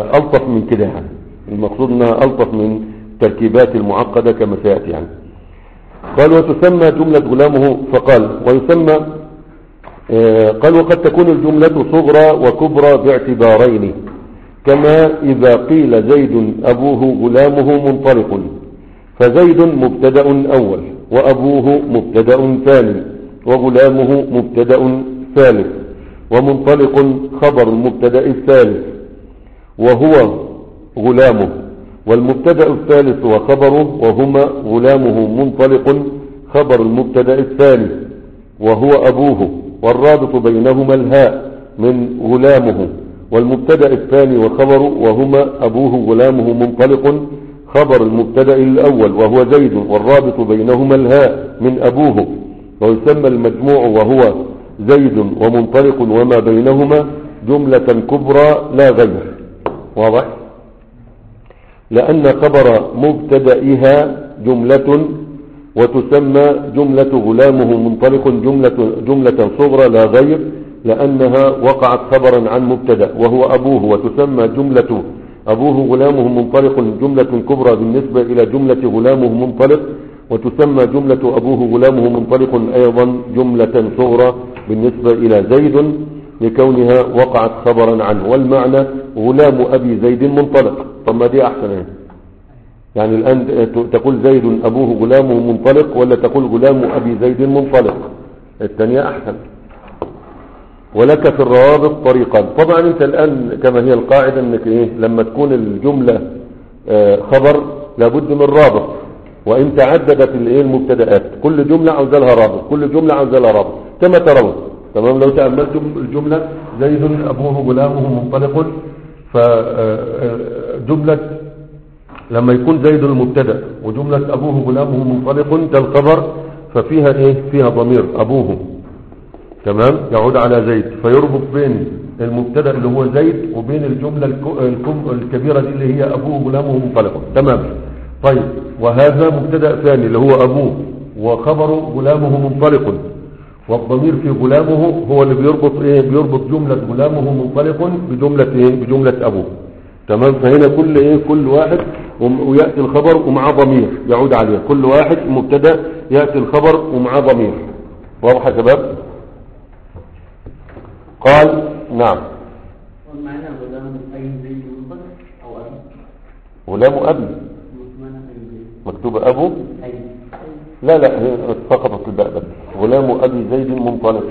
ألطف من كده يعني المقصود انها ألطف من تركيبات المعقدة كما سيأتي يعني قال وتسمى جملة غلامه فقال ويسمى آه، قال وقد تكون الجملة صغرى وكبرى باعتبارين كما إذا قيل زيد أبوه غلامه منطلق فزيد مبتدأ أول وأبوه مبتدأ ثاني وغلامه مبتدأ ثالث ومنطلق خبر المبتدأ الثالث وهو غلامه والمبتدأ الثالث وخبره وهما غلامه منطلق خبر المبتدأ الثاني وهو أبوه والرابط بينهما الهاء من غلامه والمبتدأ الثاني وخبره وهما أبوه غلامه منطلق خبر المبتدأ الأول وهو زيد والرابط بينهما الهاء من أبوه ويسمى المجموع وهو زيد ومنطلق وما بينهما جملة كبرى لا غير واضح لأن خبر مبتدئها جملة وتسمى جملة غلامه منطلق جملة, جملة صغرى لا غير لأنها وقعت خبرا عن مبتدأ وهو أبوه وتسمى جملة أبوه غلامه منطلق جملة كبرى بالنسبة إلى جملة غلامه منطلق وتسمى جملة أبوه غلامه منطلق أيضا جملة صغرى بالنسبة إلى زيد لكونها وقعت خبرا عنه والمعنى غلام أبي زيد منطلق طب ما دي أحسن يعني يعني الآن تقول زيد أبوه غلامه منطلق ولا تقول غلام أبي زيد منطلق الثانية أحسن ولك في الروابط طريقان طبعا انت الآن كما هي القاعدة انك ايه لما تكون الجملة آه، خبر لابد من رابط وان تعددت الايه المبتدآت كل جملة عاوزة لها رابط كل جملة عاوزة لها رابط كما ترون تمام لو تأملتم الجملة زيد أبوه غلامه منطلق فجملة لما يكون زيد المبتدا وجملة أبوه غلامه منطلق ده الخبر ففيها إيه فيها ضمير أبوه تمام يعود على زيد فيربط بين المبتدا اللي هو زيد وبين الجملة الك- الكم- الكبيرة دي اللي هي أبوه غلامه منطلق تمام طيب وهذا مبتدا ثاني اللي هو أبوه وخبره غلامه منطلق والضمير في غلامه هو اللي بيربط ايه بيربط جملة غلامه منطلق بجملة ايه بجملة ابوه تمام فهنا كل ايه كل واحد وم- ويأتي الخبر ومعاه ضمير يعود عليه كل واحد مبتدا يأتي الخبر ومعاه ضمير واضح يا شباب قال نعم والمعنى غلام أي زيد منطلق أو أبي غلام ابي معنى أي زيد مكتوب ابو أي لا لا هي سقطت الباء بس غلام ابي زيد منطلق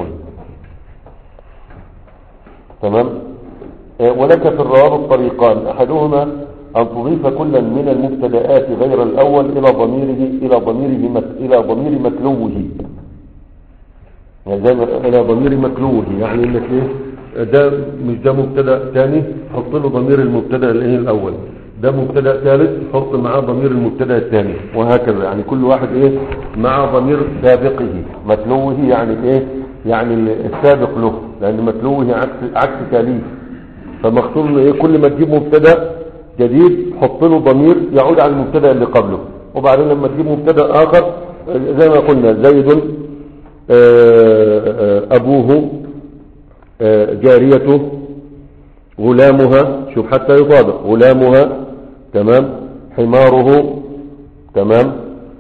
تمام آه، ولك في الروابط طريقان احدهما ان تضيف كلا من المبتدآت غير الاول الى ضميره الى ضميره مت- الى ضمير متلوه يعني زي ما- الى ضمير متلوه يعني انك ايه ده مش ده مبتدا ثاني حط له ضمير المبتدا الايه الاول ده مبتدا ثالث حط معاه ضمير المبتدا الثاني وهكذا يعني كل واحد ايه مع ضمير سابقه متلوه يعني ايه يعني السابق له لان متلوه عكس عكس تاليه فمقصود انه ايه كل ما تجيب مبتدا جديد حط له ضمير يعود على المبتدا اللي قبله وبعدين لما تجيب مبتدا اخر زي ما قلنا زيد آه، آه، ابوه آه، جاريته غلامها شوف حتى يطابق غلامها تمام حماره تمام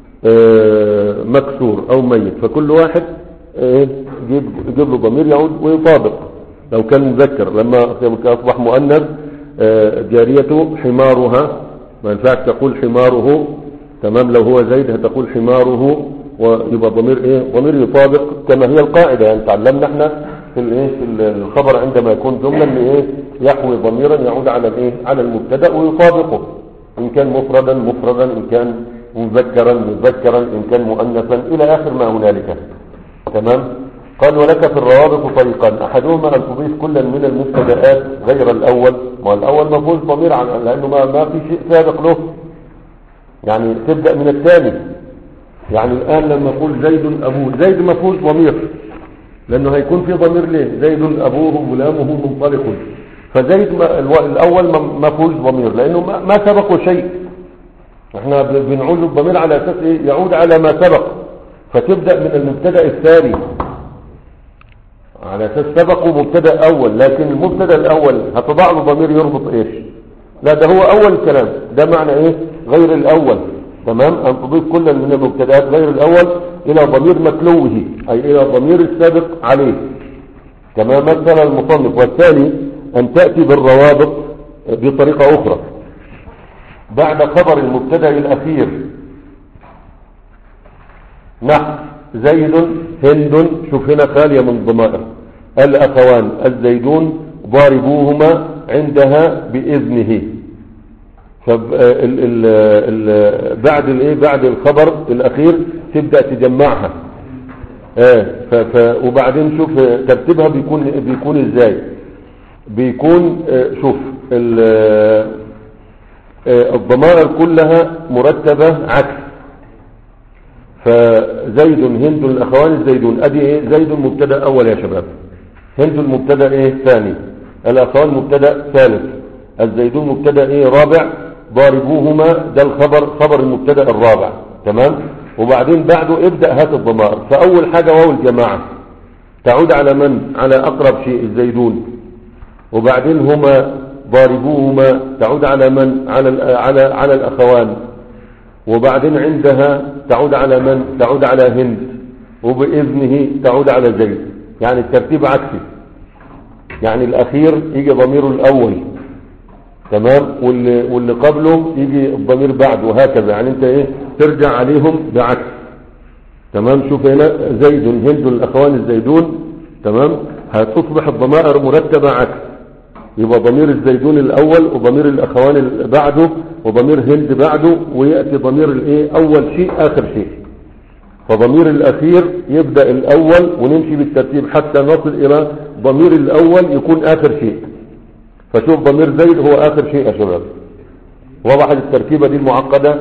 آه، مكسور او ميت فكل واحد آه، يجيب يجيب له ضمير يعود ويطابق لو كان مذكر لما اصبح مؤنث آه، جاريته حمارها ما ينفعش تقول حماره تمام لو هو زيد هتقول حماره ويبقى ضمير ايه ضمير يطابق كما هي القاعده يعني تعلمنا احنا في الايه في الخبر عندما يكون جمله ان ايه يحوي ضميرا يعود على الايه على المبتدا ويطابقه ان كان مفردا مفردا ان كان مذكرا مذكرا ان كان مؤنثا الى اخر ما هنالك تمام قال ولك في الروابط طريقان احدهما ان تضيف كلا من المبتدآت غير الاول ما الاول ما فيهوش ضمير عن لانه ما, ما في شيء سابق له يعني تبدا من الثاني يعني الان لما اقول زيد ابوه زيد ما فيهوش ضمير لانه هيكون في ضمير ليه زيد ابوه غلامه منطلق فزيد ما الو- الاول ما- ما فيهوش ضمير لانه ما, ما سبقه شيء احنا ب- بنعود الضمير على اساس ايه يعود على ما سبق فتبدا من المبتدا الثاني على اساس سبقه مبتدا اول لكن المبتدا الاول هتضع له ضمير يربط ايش لا ده هو اول كلام ده معنى ايه غير الاول تمام ان تضيف كل من المبتدات غير الاول الى ضمير متلوه اي الى ضمير السابق عليه كما مثل المصنف والثاني ان تأتي بالروابط بطريقة اخرى بعد خبر المبتدا الاخير نحو زيد هند شوف هنا خالية من ضمائر الأخوان الزيدون ضاربوهما عندها بإذنه فب... ال... ال... ال... بعد الايه بعد الخبر الأخير تبدأ تجمعها آه ف... ف... وبعدين شوف ترتيبها بيكون بيكون ازاي بيكون آه شوف ال... آه الضمائر كلها مرتبة عكس فزيد هند الاخوان الزيدون ادي ايه زيد مبتدا اول يا شباب هند المبتدا ايه ثاني الاخوان مبتدا ثالث الزيدون مبتدا ايه رابع ضاربوهما ده الخبر خبر المبتدا الرابع تمام وبعدين بعده ابدا هات الضمائر فاول حاجه واو الجماعه تعود على من على اقرب شيء الزيدون وبعدين هما ضاربوهما تعود على من على على على الاخوان وبعدين عندها تعود على من تعود على هند وبإذنه تعود على زيد يعني الترتيب عكسي يعني الأخير يجي ضميره الأول تمام واللي, واللي قبله يجي الضمير بعد وهكذا يعني انت ايه ترجع عليهم بعكس تمام شوف هنا زيد هند الأخوان الزيدون تمام هتصبح الضمائر مرتبة عكس يبقى ضمير الزيدون الاول وضمير الاخوان بعده وضمير هند بعده ويأتي ضمير الايه اول شيء اخر شيء فضمير الاخير يبدأ الاول ونمشي بالترتيب حتى نصل الى ضمير الاول يكون اخر شيء فشوف ضمير زيد هو اخر شيء يا شباب وضحت التركيبة دي المعقدة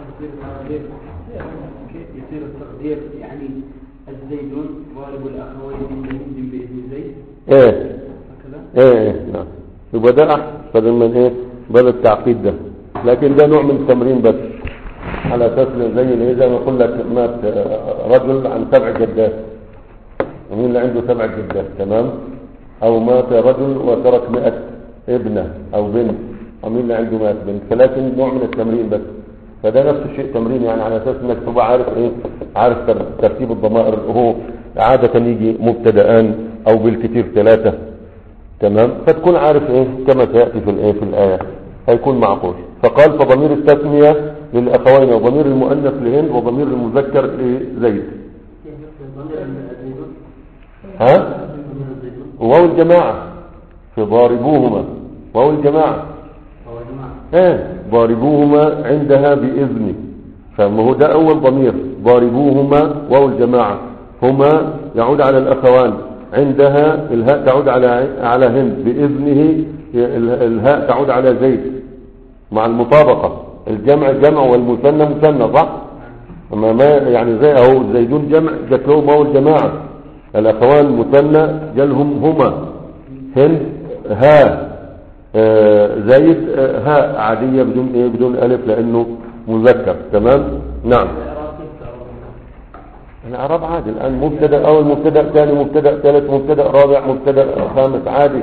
يصير التقدير يعني الزيدون ضارب الاخوين من هند باذن زيد ايه هكذا ايه ايه نعم يبقى ده احسن بدل من ايه بدل التعقيد ده لكن ده نوع من التمرين بس على اساس إن زي الايه زي ما اقول لك مات آه، رجل عن سبع جدات ومين اللي عنده سبع جدات تمام او مات رجل وترك 100 ابنه او بنت ومين اللي عنده 100 بنت فلكن نوع من التمرين بس فده نفس الشيء تمرين يعني على اساس انك تبقى عارف ايه عارف تر- ترتيب الضمائر هو عادة يجي مبتدأان او بالكثير ثلاثة تمام فتكون عارف ايه كما سيأتي في الايه في الآية هيكون معقول فقال فضمير التسمية للأخوين وضمير المؤنث لهند وضمير المذكر لزيد ضمير الزيدون ها ضمير الزيدون وواو الجماعة في ضاربوهما واو الجماعة هو يا جماعه ايه ضاربوهما عندها بإذنه فما هو ده أول ضمير ضاربوهما واو الجماعة هما يعود على الأخوان عندها الهاء تعود على على هند بإذنه ال- الهاء تعود على زيد مع المطابقة الجمع جمع والمثنى مثنى صح؟ أما ما يعني زي أهو الزيدون جمع جات لهم واو الجماعة الأخوان مثنى جالهم هما هند ها آه، زيد آه، هاء عادية بدون ايه بدون ألف لأنه مذكر تمام نعم الإعراب عادي الآن مبتدأ أول مبتدأ ثاني مبتدأ ثالث مبتدأ رابع مبتدأ خامس عادي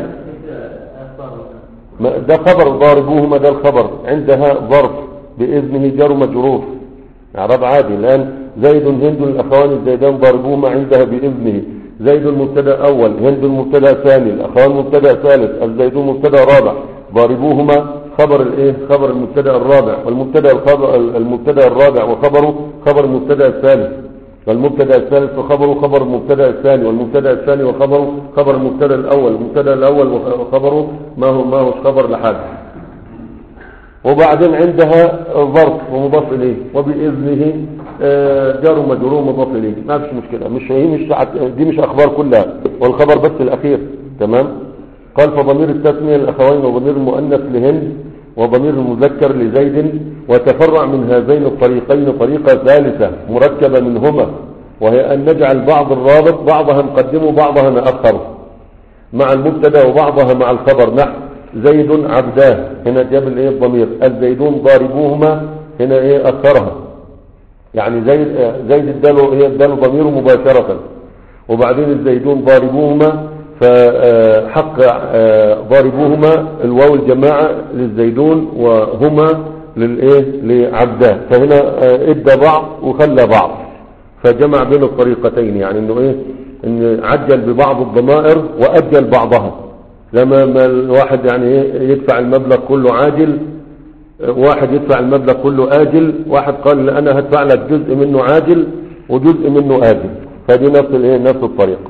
ما- ده خبر ضاربوهما ده الخبر عندها ظرف بإذنه جر مجرور إعراب عادي الآن زيد هند الأخوان الزيدان ضاربوهما عندها بإذنه زيد المبتدا أول هند المبتدا ثاني الأخوان مبتدا ثالث الزيدون مبتدا رابع ضاربوهما خبر الايه خبر المبتدا الرابع والمبتدا الخبر المبتدا الرابع وخبره خبر المبتدا الثالث والمبتدا الثالث وخبره خبر المبتدا الثاني والمبتدا الثاني وخبره خبر المبتدا الاول المبتدا الاول وخبره ما هو ما هوش خبر لحد وبعدين عندها ظرف ومضاف اليه وباذنه آه، جار ومجرور مضاف اليه ما فيش مشكله مش هي مش عت- دي مش اخبار كلها والخبر بس الاخير تمام قال فضمير التسميه للاخوين وضمير المؤنث لهند وضمير المذكر لزيد وتفرع من هذين الطريقين طريقه ثالثه مركبه منهما وهي ان نجعل بعض الرابط بعضها نقدمه بعضها ناخره مع المبتدا وبعضها مع الخبر نحو زيد عبداه هنا جاب الايه الضمير الزيدون ضاربوهما هنا ايه اخرها يعني زيد آه، زيد اداله ايه اداله ضميره مباشره وبعدين الزيدون ضاربوهما فحق آه، ضاربوهما الواو الجماعة للزيدون وهما للايه لعبداه فهنا آه، ادى بعض وخلى بعض فجمع بين الطريقتين يعني انه ايه ان عجل ببعض الضمائر واجل بعضها لما ما الواحد يعني إيه يدفع المبلغ كله عاجل آه، واحد يدفع المبلغ كله آجل واحد قال انا هدفع لك جزء منه عاجل وجزء منه آجل فدي نفس الايه نفس الطريقه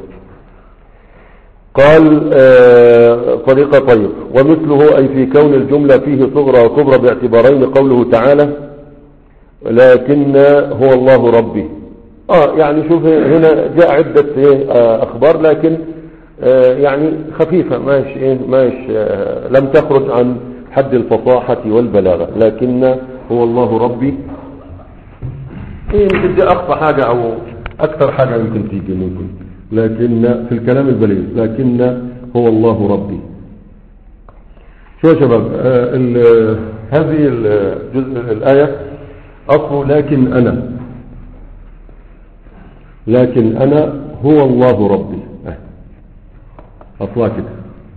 قال آه، طريقة طيب ومثله أي في كون الجملة فيه صغرى وكبرى باعتبارين قوله تعالى لكن هو الله ربي اه يعني شوف هنا جاء عدة إيه، آه، أخبار لكن آه، يعني خفيفة ماش إيه ماش آه، لم تخرج عن حد الفصاحة والبلاغة لكن هو الله ربي إيه يمكن دي أقصى حاجة أو أكثر حاجة يمكن تيجي ممكن لكن في الكلام البليغ لكن هو الله ربي شو يا شباب آه ال- هذه الجزء الآية أصل لكن أنا لكن أنا هو الله ربي آه. أصلها كده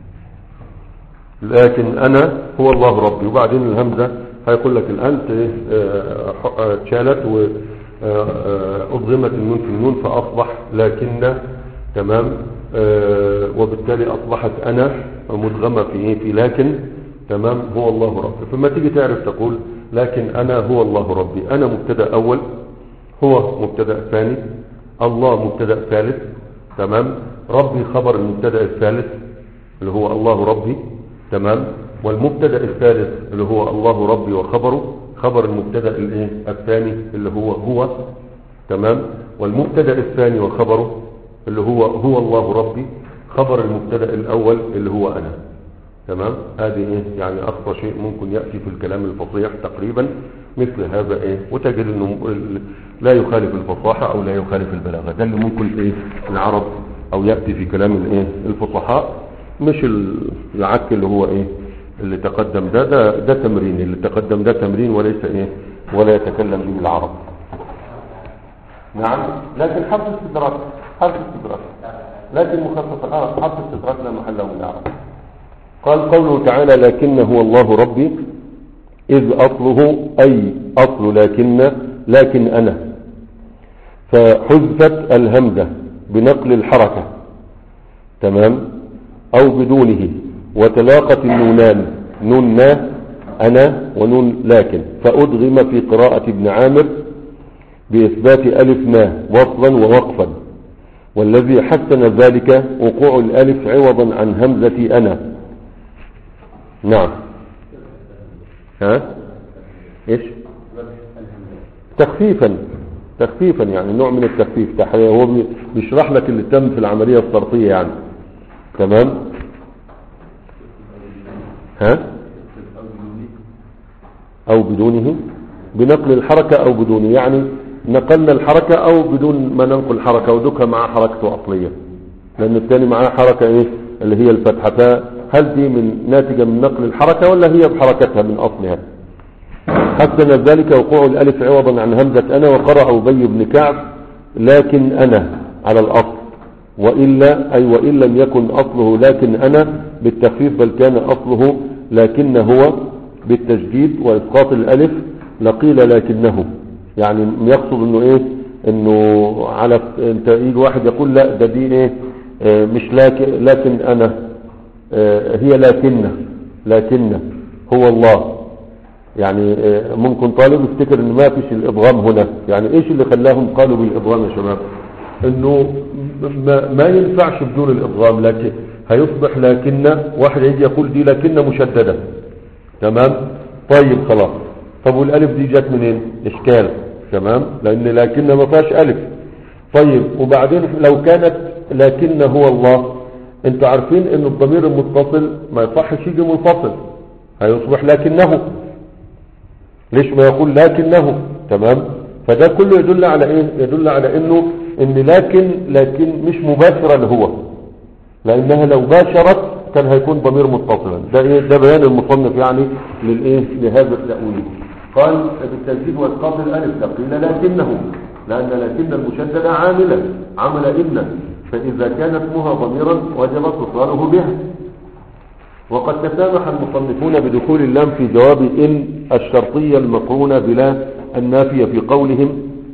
لكن أنا هو الله ربي وبعدين الهمزة هيقول لك الآن ت- آه، ح- آه، اتشالت وأضغمت النون في النون فأصبح لكن تمام آه، وبالتالي أصبحت أنا مدغمة في إيه في لكن تمام هو الله ربي فما تيجي تعرف تقول لكن أنا هو الله ربي أنا مبتدأ أول هو مبتدأ ثاني الله مبتدأ ثالث تمام ربي خبر المبتدأ الثالث اللي هو الله ربي تمام والمبتدا الثالث اللي هو الله ربي وخبره خبر المبتدا الايه الثاني اللي هو هو تمام والمبتدا الثاني وخبره اللي هو هو الله ربي خبر المبتدا الاول اللي هو انا تمام هذه ايه يعني اقصى شيء ممكن ياتي في الكلام الفصيح تقريبا مثل هذا ايه وتجد انه ال- لا يخالف الفصاحه او لا يخالف البلاغه ده اللي ممكن ايه العرب او ياتي في كلام الايه الفصحاء مش ال- العك اللي هو ايه اللي تقدم ده ده ده تمرين اللي تقدم ده تمرين وليس ايه ولا يتكلم به العرب نعم لكن حرف استدراك حرف استدراك لكن مخفف العرب حرف استدراك لا محل له من العرب قال قوله تعالى لكن هو الله ربي إذ أصله أي أصل لكن لكن أنا فحذفت الهمزة بنقل الحركة تمام أو بدونه وتلاقت النونان نون نا أنا ونون لكن فأدغم في قراءة ابن عامر بإثبات ألف ما وصلا ووقفا والذي حسن ذلك وقوع الألف عوضا عن همزة أنا نعم ها ايش تخفيفا تخفيفا يعني نوع من التخفيف تحرير هو بي- بيشرح لك اللي تم في العملية الصرفية يعني تمام ها او بدونه بنقل الحركة او بدونه يعني نقلنا الحركة او بدون ما ننقل الحركة ودكها مع حركته اصلية لان الثاني معاه حركة ايه اللي هي الفتحة فهل دي من ناتجة من نقل الحركة ولا هي بحركتها من اصلها حسن ذلك وقوع الالف عوضا عن همزة انا وقرأ ابي بن كعب لكن انا على الاصل وإلا أي وإن لم يكن أصله لكن أنا بالتخفيف بل كان أصله لكن هو بالتجديد وإسقاط الألف لقيل لكنه يعني يقصد انه ايه انه على انت يجي واحد يقول لا ده دي ايه آه مش لكن لكن انا آه هي لكن لكن هو الله يعني آه ممكن طالب يفتكر ان ما فيش الادغام هنا يعني ايش اللي خلاهم قالوا بالادغام يا شباب انه ما, ما ينفعش بدون الادغام لكن هيصبح لكن واحد يجي يقول دي لكن مشددة تمام طيب خلاص طب والالف دي جت منين اشكال تمام لان لكن ما فيهاش الف طيب وبعدين لو كانت لكن هو الله انتوا عارفين ان الضمير المتصل ما يصحش يجي منفصل هيصبح لكنه ليش ما يقول لكنه تمام فده كله يدل على ايه يدل على انه ان لكن لكن مش مباشرة لهو لانها لو باشرت كان هيكون ضمير متصلا ده ايه ده بيان المصنف يعني للايه لهذا التأويل قال بالتنكيد واسقاط الالف قيل لكنه لان لكن المشددة عاملة عمل ان فإذا كان اسمها ضميرا وجب اتصاله بها وقد تسامح المصنفون بدخول اللام في جواب إن الشرطية المقرونة بلا النافية في قولهم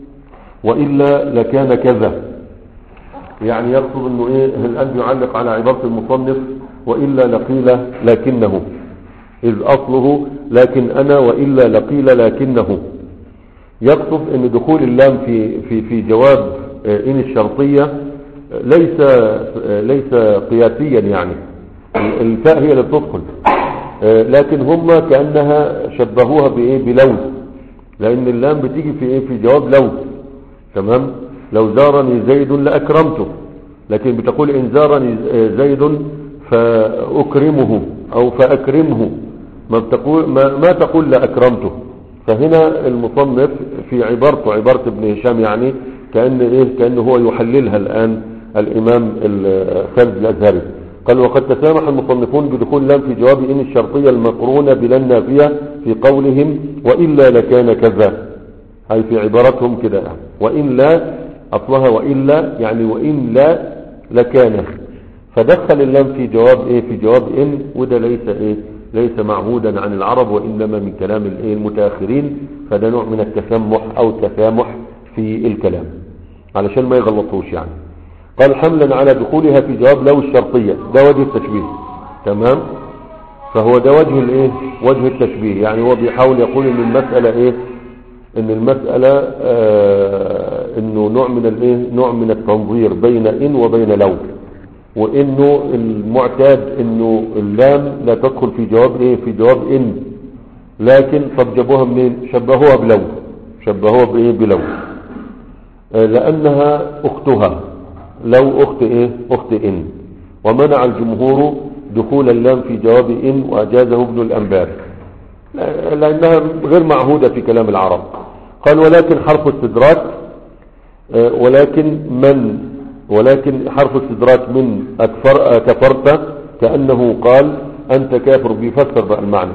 وإلا لكان كذا يعني يقصد انه ايه الان يعلق على عبارة المصنف وإلا لقيل لكنه إذ أصله لكن أنا وإلا لقيل لكنه يقصد ان دخول اللام في في في جواب آه، ان الشرطيه آه، ليس آه، ليس قياسيا يعني الفاء هي اللي بتدخل آه، لكن هم كانها شبهوها بايه بلو لان اللام بتيجي في ايه في جواب لو تمام لو زارني زيد لاكرمته لكن بتقول ان زارني زيد فاكرمه او فاكرمه ما بتقول ما, ما تقول لاكرمته فهنا المصنف في عبارته عبارة ابن هشام يعني كأن إيه كأنه هو يحللها الآن الإمام خالد الأزهري قال وقد تسامح المصنفون بدخول لام في جواب إن الشرطية المقرونة بلا النافية في قولهم وإلا لكان كذا هاي في عبارتهم كده وإن لا أصلها وإلا يعني وإن لا لكان فدخل اللام في جواب إيه في جواب إن وده ليس إيه ليس معهودا عن العرب وإنما من كلام الإيه المتأخرين فده نوع من التسمح أو التسامح في الكلام علشان ما يغلطوش يعني قال حملا على دخولها في جواب لو الشرطية ده وجه التشبيه تمام فهو ده وجه الايه وجه التشبيه يعني هو بيحاول يقول ان المسألة ايه ان المسألة آه انه نوع من الايه نوع من التنظير بين ان وبين لو وانه المعتاد انه اللام لا تدخل في جواب ايه في جواب ان لكن طب جابوها منين شبهوها بلو شبهوها بايه بلو آه لانها اختها لو اخت ايه اخت ان ومنع الجمهور دخول اللام في جواب ان واجازه ابن الانبار لانها غير معهودة في كلام العرب قال ولكن حرف استدراك آه ولكن من ولكن حرف استدراك من أكفر كفرت كأنه قال أنت كافر بيفسر بقى المعنى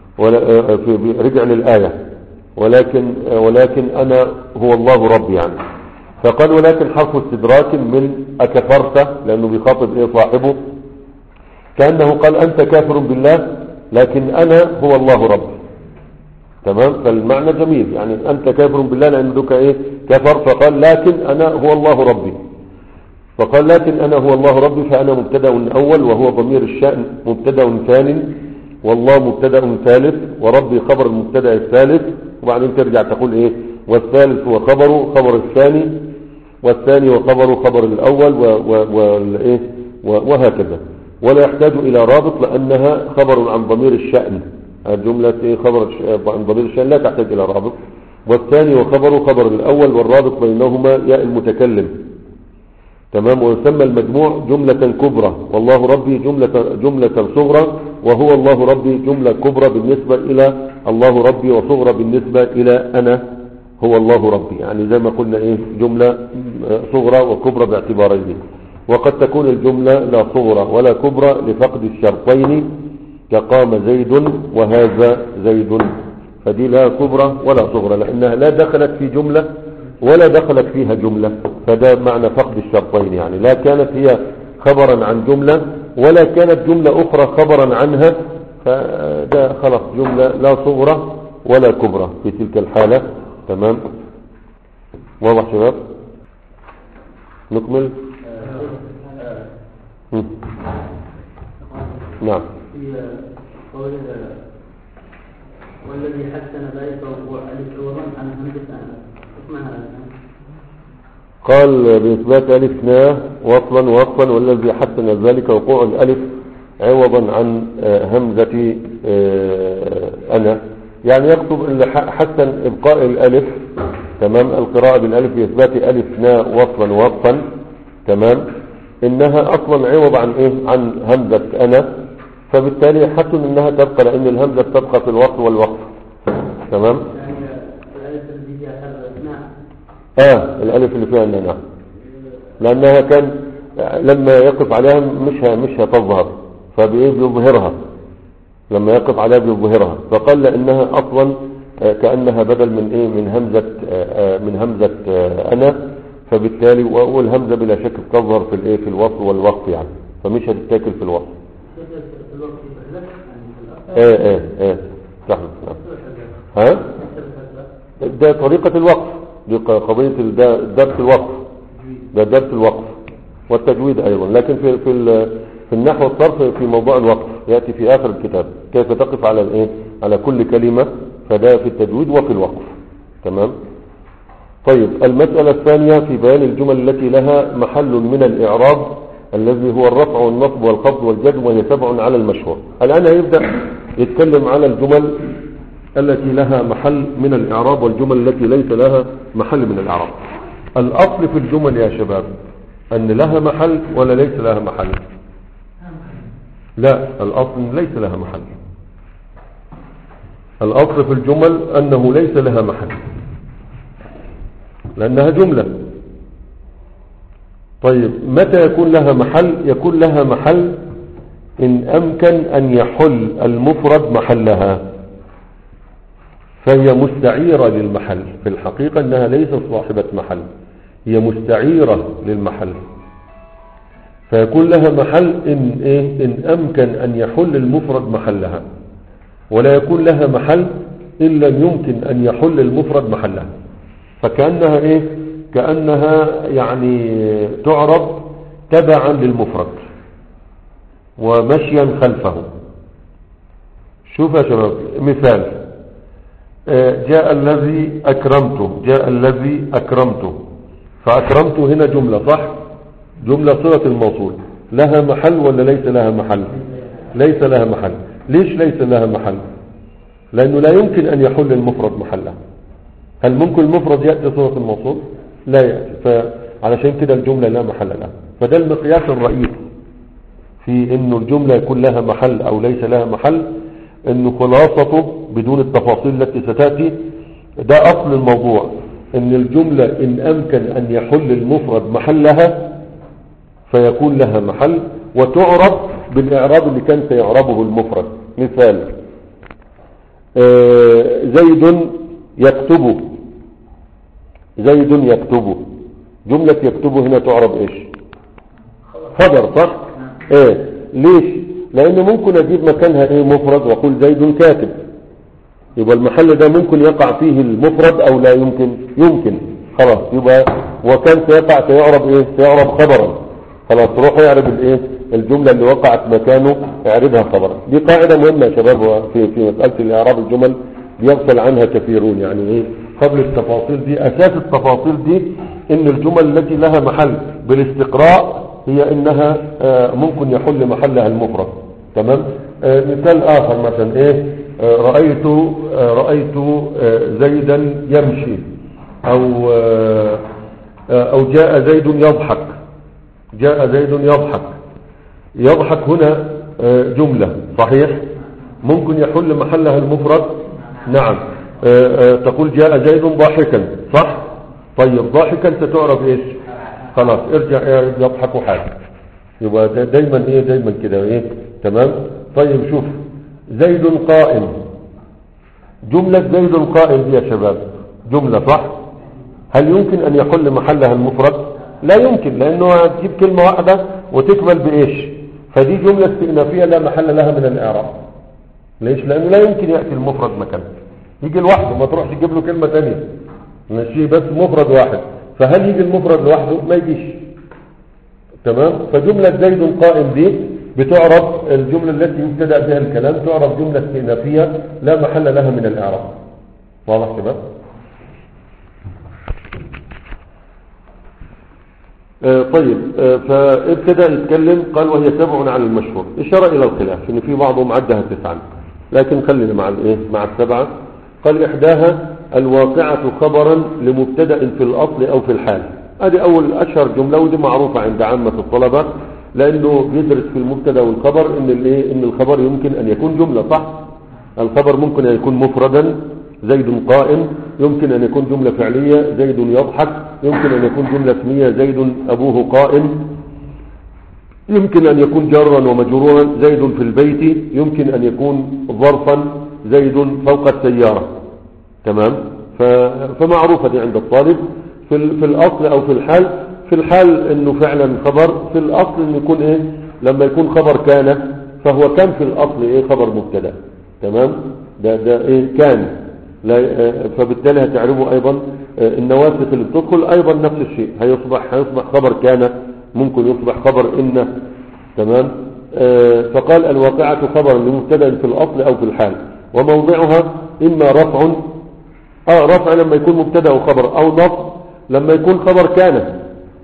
رجع للآية ولكن ولكن أنا هو الله ربي يعني فقال ولكن حرف استدراك من أكفرت لأنه بيخاطب إيه صاحبه كأنه قال أنت كافر بالله لكن أنا هو الله ربي تمام فالمعنى جميل يعني أنت كافر بالله لأنك إيه كفر فقال لكن أنا هو الله ربي فقال لكن أنا هو الله ربي فأنا مبتدا أول وهو ضمير الشأن مبتدا ثاني والله مبتدا ثالث وربي خبر المبتدا الثالث وبعدين ترجع تقول إيه والثالث هو خبره خبر الثاني والثاني وخبره خبر الأول وإيه وهكذا ولا يحتاج إلى رابط لأنها خبر عن ضمير الشأن الجملة إيه خبر عن ضمير الشأن لا تحتاج إلى رابط والثاني وخبره خبر الأول والرابط بينهما ياء المتكلم تمام ويسمى المجموع جملة كبرى والله ربي جملة, جملة صغرى وهو الله ربي جملة كبرى بالنسبة إلى الله ربي وصغرى بالنسبة إلى أنا هو الله ربي يعني زي ما قلنا إيه جملة صغرى وكبرى باعتبارين وقد تكون الجملة لا صغرى ولا كبرى لفقد الشرطين كقام زيد وهذا زيد فدي لا كبرى ولا صغرى لأنها لا دخلت في جملة ولا دخلت فيها جملة فده معنى فقد الشرطين يعني لا كانت هي خبرا عن جملة ولا كانت جملة أخرى خبرا عنها فده خلص جملة لا صغرى ولا كبرى في تلك الحالة تمام واضح شباب نكمل هم. نعم في قول والذي حسن ذلك وهو ألف عوضا عن همزة اسمها قال بإثبات ألف نا وصلا ووقفا والذي حسن ذلك وقوع الألف عوضا عن همزة أنا يعني يقصد أن حسن إبقاء الألف تمام القراءة بالألف بإثبات ألف نا وصلا ووقفا تمام إنها أصلا عوض عن إيه عن همزة أنا فبالتالي حسن إنها تبقى لأن الهمزة تبقى في الوقت والوقف تمام يعني الألف الذي فيها حرف نعم اه الالف اللي فيها النعم لانها كان لما يقف عليها مش ه- مش هتظهر فبايه بيظهرها لما يقف عليها بيظهرها فقال لانها اصلا آه، كانها بدل من ايه من همزه آه، آه، من همزه آه، انا فبالتالي و- والهمزة بلا شك بتظهر في الايه في الوصل والوقف يعني فمش هتتاكل في الوصل في الوقت يبقى يعني في الأصل ايه ايه ايه صح نعم. ها ده طريقة الوقف دي ق- قضية ال- ده درس الوقف ده درس الوقف والتجويد ايضا لكن في في ال- في النحو والصرف في موضوع الوقف ياتي في اخر الكتاب كيف تقف على الايه على كل كلمة فده في التجويد وفي الوقف تمام طيب المسألة الثانية في بيان الجمل التي لها محل من الإعراب الذي هو الرفع والنصب والخفض والجزم وهي سبع على المشهور الآن هيبدأ يتكلم على الجمل التي لها محل من الإعراب والجمل التي ليس لها محل من الإعراب الأصل في الجمل يا شباب أن لها محل ولا ليس لها محل لا الأصل ليس لها محل الأصل في الجمل أنه ليس لها محل لأنها جملة طيب متى يكون لها محل يكون لها محل إن أمكن أن يحل المفرد محلها فهي مستعيرة للمحل في الحقيقة أنها ليست صاحبة محل هي مستعيرة للمحل فيكون لها محل إن, إيه إن أمكن أن يحل المفرد محلها ولا يكون لها محل إن لم يمكن أن يحل المفرد محلها فكأنها إيه كأنها يعني تعرض تبعا للمفرد ومشيا خلفه شوف يا شباب مثال آه، جاء الذي أكرمته جاء الذي أكرمته فأكرمته هنا جملة صح جملة صلة الموصول لها محل ولا ليس لها محل ليس لها محل ليش ليس لها محل لأنه لا يمكن أن يحل المفرد محلها هل ممكن المفرد يأتي صلة الموصول لا يأتي فعلشان كده الجملة لا محل لها فده المقياس الرئيسي في انه الجملة يكون لها محل او ليس لها محل انه خلاصته بدون التفاصيل التي ستأتي ده اصل الموضوع ان الجملة ان امكن ان يحل المفرد محلها فيكون لها محل وتعرب بالاعراب اللي كان سيعربه المفرد مثال آه، زيد يكتب زيد يكتب جملة يكتب هنا تعرب ايش خبر صح ايه ليش لانه ممكن اجيب مكانها ايه مفرد واقول زيد كاتب يبقى المحل ده ممكن يقع فيه المفرد او لا يمكن يمكن خلاص يبقى وكان سيقع سيعرب ايه سيعرب خبرا خلاص روح يعرب الايه الجملة اللي وقعت مكانه اعربها خبرا دي قاعدة مهمة يا شباب في في مسألة الاعراب الجمل بيغفل عنها كثيرون يعني ايه قبل التفاصيل دي اساس التفاصيل دي ان الجمل التي لها محل بالاستقراء هي انها آه، ممكن يحل محلها المفرد تمام آه، مثال اخر مثلا ايه آه، رأيت آه، رأيت آه، زيدا يمشي او آه، آه، او جاء زيد يضحك جاء زيد يضحك يضحك هنا آه، جملة صحيح ممكن يحل محلها المفرد نعم آه، آه، تقول جاء زيد ضاحكا صح طيب ضاحكا ستعرف ايش خلاص ارجع يضحك حاجة يبقى دا- دايما ايه دايما كده ايه تمام طيب شوف زيد قائم جملة زيد قائم دي يا شباب جملة صح هل يمكن ان يحل محلها المفرد لا يمكن لانه هتجيب كلمة واحدة وتكمل بايش فدي جملة استئنافية لا محل لها من الاعراب ليش لانه لا يمكن يأتي المفرد مكانه يجي لوحده ما تروح تجيب له كلمة تانية ماشي بس مفرد واحد فهل يجي المفرد لوحده ما يجيش تمام فجملة زيد قائم دي بتعرف الجملة التي يبتدأ بها الكلام تعرف جملة استئنافية لا محل لها من الإعراب واضح كده آه طيب آه فابتدأ يتكلم قال وهي سبع على المشهور إشارة إلى الخلاف إن في بعضهم عدها تسعا لكن خلينا مع الإيه مع السبعة قال إحداها الواقعة خبرا لمبتدأ في الأصل أو في الحال هذه أول أشهر جملة ودي معروفة عند عامة الطلبة لأنه بيدرس في المبتدأ والخبر إن الإيه إن الخبر يمكن أن يكون جملة صح الخبر ممكن أن يكون مفردا زيد قائم يمكن أن يكون جملة فعلية زيد يضحك يمكن أن يكون جملة اسمية زيد أبوه قائم يمكن أن يكون جرا ومجرورا زيد في البيت يمكن أن يكون ظرفا زيد فوق السيارة تمام ف... فمعروفة دي عند الطالب في في, ال- في الأصل أو في الحال في الحال إنه فعلا خبر في الأصل إنه يكون إيه لما يكون خبر كان فهو كان في الأصل إيه خبر مبتدا تمام ده ده إيه كان لا آه، فبالتالي هتعرفوا أيضا آه، النواسخ اللي بتدخل أيضا نفس الشيء هيصبح هيصبح خبر كان ممكن يصبح خبر إن تمام آه، فقال الواقعة خبر لمبتدا في الأصل أو في الحال وموضعها إما رفع اه رفع لما يكون مبتدا وخبر او نصب لما يكون خبر كان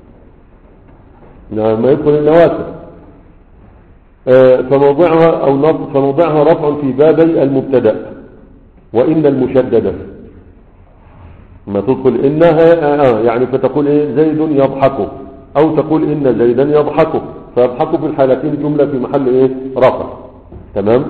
لما يدخل النواسخ آه فموضعها او نصب فموضعها رفع في بابي المبتدا وان المشدده ما تدخل انها آه آه يعني فتقول ايه زيد يضحك او تقول ان زيدا يضحك فيضحك في الحالتين جمله في محل ايه رفع تمام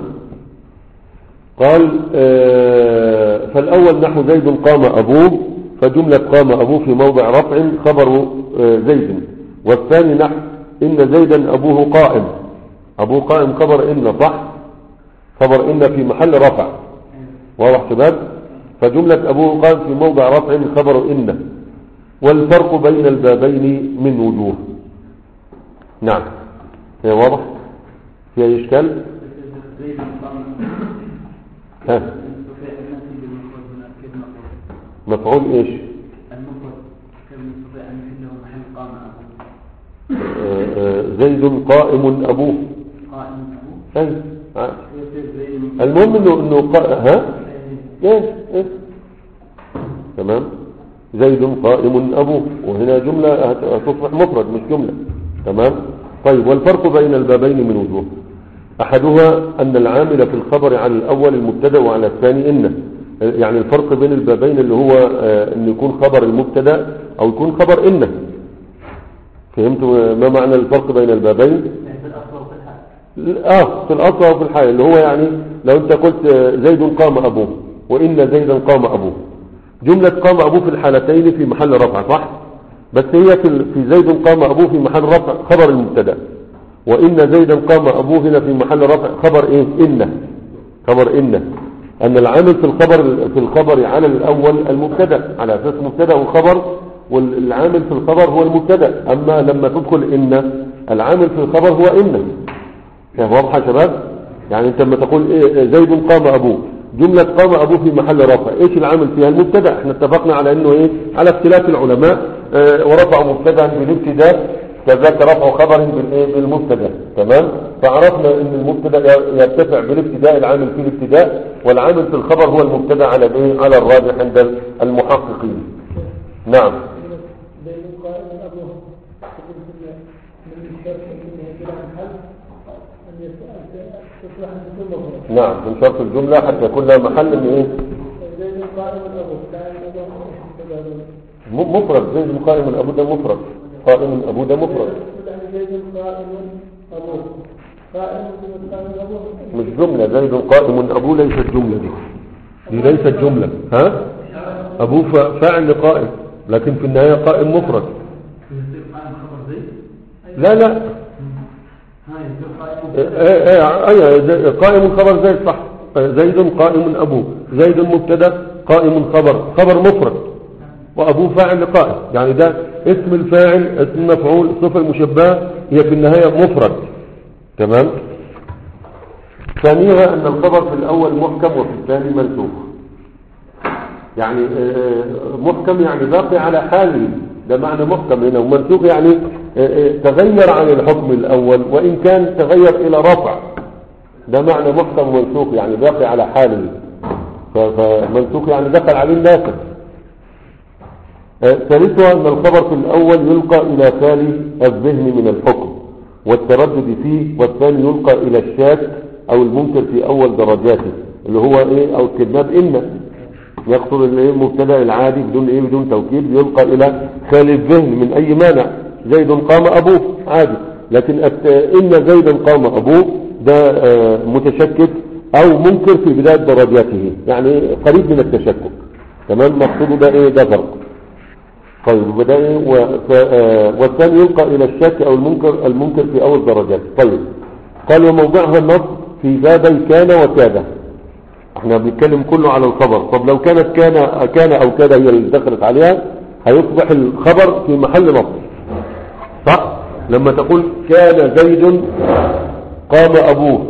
قال آه، فالأول نحو زيد قام أبوه فجملة قام أبوه في موضع رفع خبر آه، زيد والثاني نحو إن زيدا أبوه قائم أبوه قائم خبر إن صح خبر إن في محل رفع واضح شباب فجملة أبوه قائم في موضع رفع خبر إن والفرق بين البابين من وجوه نعم هي واضح في أي إشكال زيد قام ها نستطيع أن نأتي بالمفرد هنا كيف نقول مفعول إيش المفرد كيف نستطيع أن نحله محل قام أبوه آه، آه، زيد قائم أبوه قائم أبوه أي آه. يصير زيد المهم انه انه قا... ها ايه ايه تمام زيد قائم ابوه وهنا جملة هت- هتصبح مفرد مش جملة تمام طيب والفرق بين البابين من وجوه احدها ان العامل في الخبر على الاول المبتدا وعلى الثاني ان يعني الفرق بين البابين اللي هو آه، ان يكون خبر المبتدا او يكون خبر ان فهمتوا ما معنى الفرق بين البابين يعني في الأصل وفي الحال اه في الاصل وفي الحال اللي هو يعني لو انت قلت آه، زيد قام ابوه وان زيدا قام ابوه جملة قام ابوه في الحالتين في محل رفع صح بس هي في ال- في زيد قام ابوه في محل رفع خبر المبتدا وان زيدا قام ابوه هنا في محل رفع خبر ايه ان خبر ان ان العامل في الخبر في الخبر على الاول المبتدا على اساس مبتدا وخبر والعامل في الخبر هو المبتدا اما لما تدخل ان العامل في الخبر هو ان كيف واضحه يا شباب يعني انت لما تقول ايه زيد قام ابوه جملة قام ابوه في محل رفع ايش العامل فيها المبتدا احنا اتفقنا على انه ايه على اختلاف العلماء اه ورفعوا مبتدا بالابتداء كذلك رفع خبر بالايه بالمبتدا تمام فعرفنا ان المبتدا يرتفع بالابتداء العامل في الابتداء والعامل في الخبر هو المبتدا على الايه على الراجح عند المحققين نعم زيد قائم أبوه تقول كنا من الشرط أنه يجب عن حل أن يسأل تصلح أن تكون مفرد نعم من شرط الجملة حتى يكون لها محل من ايه زيد قائم أبوه كان أبوه تبادل م- مفرد زيد قائم الابو ده مفرد قائم الابو ده مفرد يعني زيد قائم أبوه قائم زيد قائم أبوه مش جملة زيد قائم أبوه ليست جملة دي دي ليست جملة ها أبوه ف- فاعل قائم لكن في النهاية قائم مفرد يصير قائم خبر زيد لا لا ها يصير قائم إيه إيه أيوة زي- قائم خبر زيد صح زيد قائم أبوه زيد مبتدا قائم خبر خبر مفرد وأبوه فاعل قائم يعني ده اسم الفاعل اسم المفعول الصفة المشبهة هي في النهاية مفرد تمام ثانيها أن الخبر في الأول محكم وفي الثاني منسوخ يعني آه، محكم يعني باقي على حاله ده معنى محكم هنا ومنسوخ يعني آه، آه، تغير عن الحكم الأول وإن كان تغير إلى رفع ده معنى محكم ومنسوخ يعني باقي على حاله ف- فمنسوخ يعني دخل عليه الناسخ آه، ثالثها أن الخبر في الأول يلقى إلى خالي الذهن من الحكم والتردد فيه والثاني يلقى إلى الشاك أو المنكر في أول درجاته اللي هو إيه أو الكذاب إن يقصد الايه المبتدا العادي بدون ايه بدون توكيد يلقى الى خالي الذهن من اي مانع زيد قام ابوه عادي لكن الت- ان زيدا قام ابوه ده آه، متشكك او منكر في بدايه درجاته يعني قريب من التشكك تمام مقصوده ده ايه ده فرق طيب وده ايه و- ف- آه، والثاني يلقى الى الشك او المنكر المنكر في اول درجات طيب قال وموضعها النص في بابي كان وكذا احنا بنتكلم كله على الخبر طب لو كانت كان كان او كذا هي اللي دخلت عليها هيصبح الخبر في محل نصب صح لما تقول كان زيد قام ابوه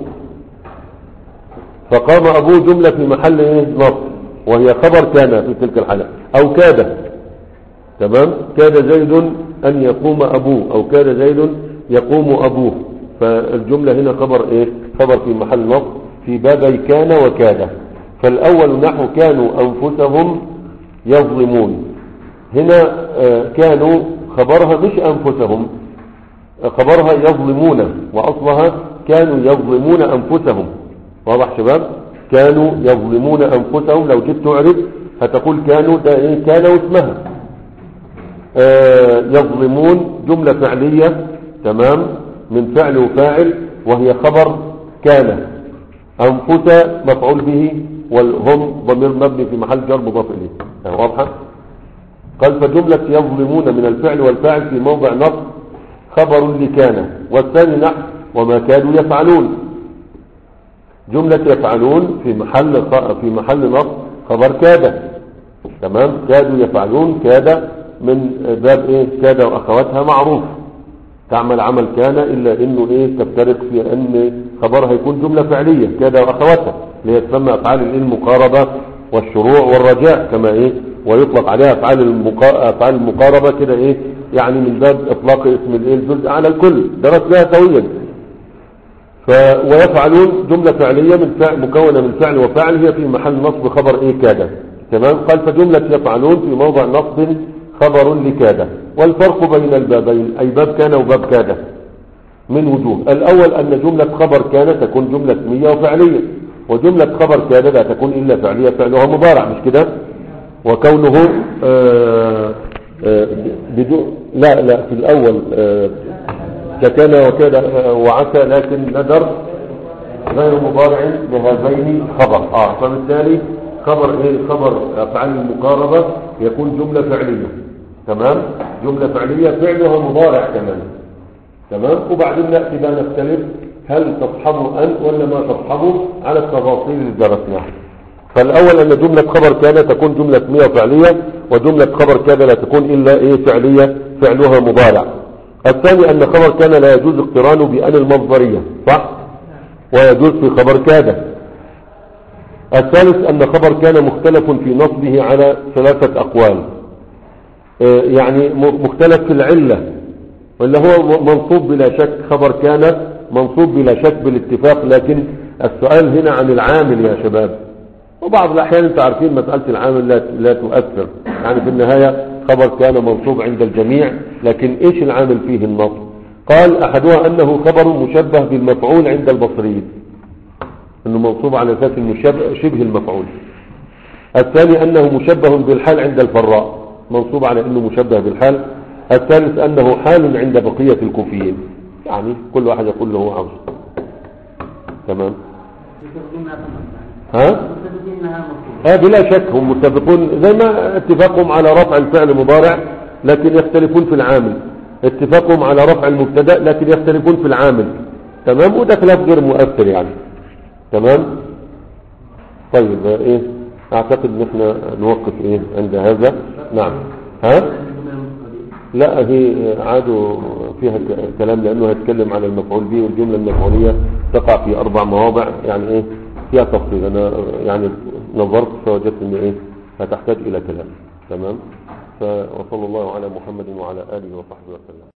فقام ابوه جملة في محل ايه نصب وهي خبر كان في تلك الحالة او كاد تمام كاد زيد ان يقوم ابوه او كاد زيد يقوم ابوه فالجملة هنا خبر ايه خبر في محل نصب في بابي كان وكاد فالاول نحو كانوا انفسهم يظلمون هنا آه، كانوا خبرها مش انفسهم خبرها يظلمون واصلها كانوا يظلمون انفسهم واضح شباب كانوا يظلمون انفسهم لو جيت تعرف هتقول كانوا ده ايه كان واسمها آه يظلمون جملة فعلية تمام من فعل وفاعل وهي خبر كان انفس مفعول به والهم ضمير مبني في محل جر مضاف اليه يعني واضحه قال فجملة يظلمون من الفعل والفاعل في موضع نصب خبر لكان والثاني نحو وما كانوا يفعلون جملة يفعلون في محل في محل نصب خبر كاد تمام كادوا يفعلون كاد من باب ايه كاد واخواتها معروف تعمل عمل كان الا انه ايه تفترق في ان خبرها يكون جملة فعلية كاد واخواتها اللي هي تسمى افعال المقاربة والشروع والرجاء كما ايه ويطلق عليها افعال المقا... افعال المقاربة كده ايه يعني من باب اطلاق اسم الايه الجزء على الكل درسناها سويا ف... ويفعلون جملة فعلية من فعل مكونة من فعل وفعل هي في محل نصب خبر ايه كاد تمام قال فجملة يفعلون في موضع نصب خبر لكاد والفرق بين البابين اي باب كان وباب كاد من وجوه الاول ان جملة خبر كان تكون جملة اسمية وفعلية وجملة خبر كان لا تكون الا فعلية فعلها مضارع مش كده وكونه آه آه بدون لا لا في الاول آه ككان وكاد وعسى لكن ندر غير مضارع لهذين خبر اه فبالتالي خبر ايه خبر افعال المقاربة يكون جملة فعلية تمام جملة فعلية فعلها مضارع كمان تمام وبعدين نأتي بقى نختلف هل تصحبه أن ولا ما تصحبه على التفاصيل اللي درسناها فالأول أن جملة خبر كان تكون جملة اسمية وفعلية وجملة خبر كان لا تكون إلا إيه فعلية فعلها مضارع الثاني أن خبر كان لا يجوز اقترانه بأن المصدرية صح ويجوز في خبر كاد الثالث أن خبر كان مختلف في نصبه على ثلاثة أقوال اه يعني مختلف في العلة واللي هو منصوب بلا شك خبر كان منصوب بلا شك بالاتفاق لكن السؤال هنا عن العامل يا شباب وبعض الأحيان انت عارفين مسألة العامل لا, لا تؤثر يعني في النهاية خبر كان منصوب عند الجميع لكن ايش العامل فيه النصب قال احدها انه خبر مشبه بالمفعول عند البصريين انه منصوب على اساس انه شبه المفعول الثاني انه مشبه بالحال عند الفراء منصوب على انه مشبه بالحال الثالث انه حال عند بقية الكوفيين يعني كل واحد يقول له عاوز تمام ها اه بلا شك هم متفقون زي ما اتفاقهم على رفع الفعل مضارع لكن يختلفون في العامل اتفاقهم على رفع المبتدا لكن يختلفون في العامل تمام وده خلاف غير مؤثر يعني تمام طيب ايه اعتقد ان احنا نوقف ايه عند هذا نعم ها لا هي عادوا فيها كلام لانه هيتكلم على المفعول به والجمله المفعوليه تقع في اربع مواضع يعني ايه فيها تفصيل انا يعني نظرت فوجدت ان ايه هتحتاج الى كلام تمام وصلى الله على محمد وعلى اله وصحبه وسلم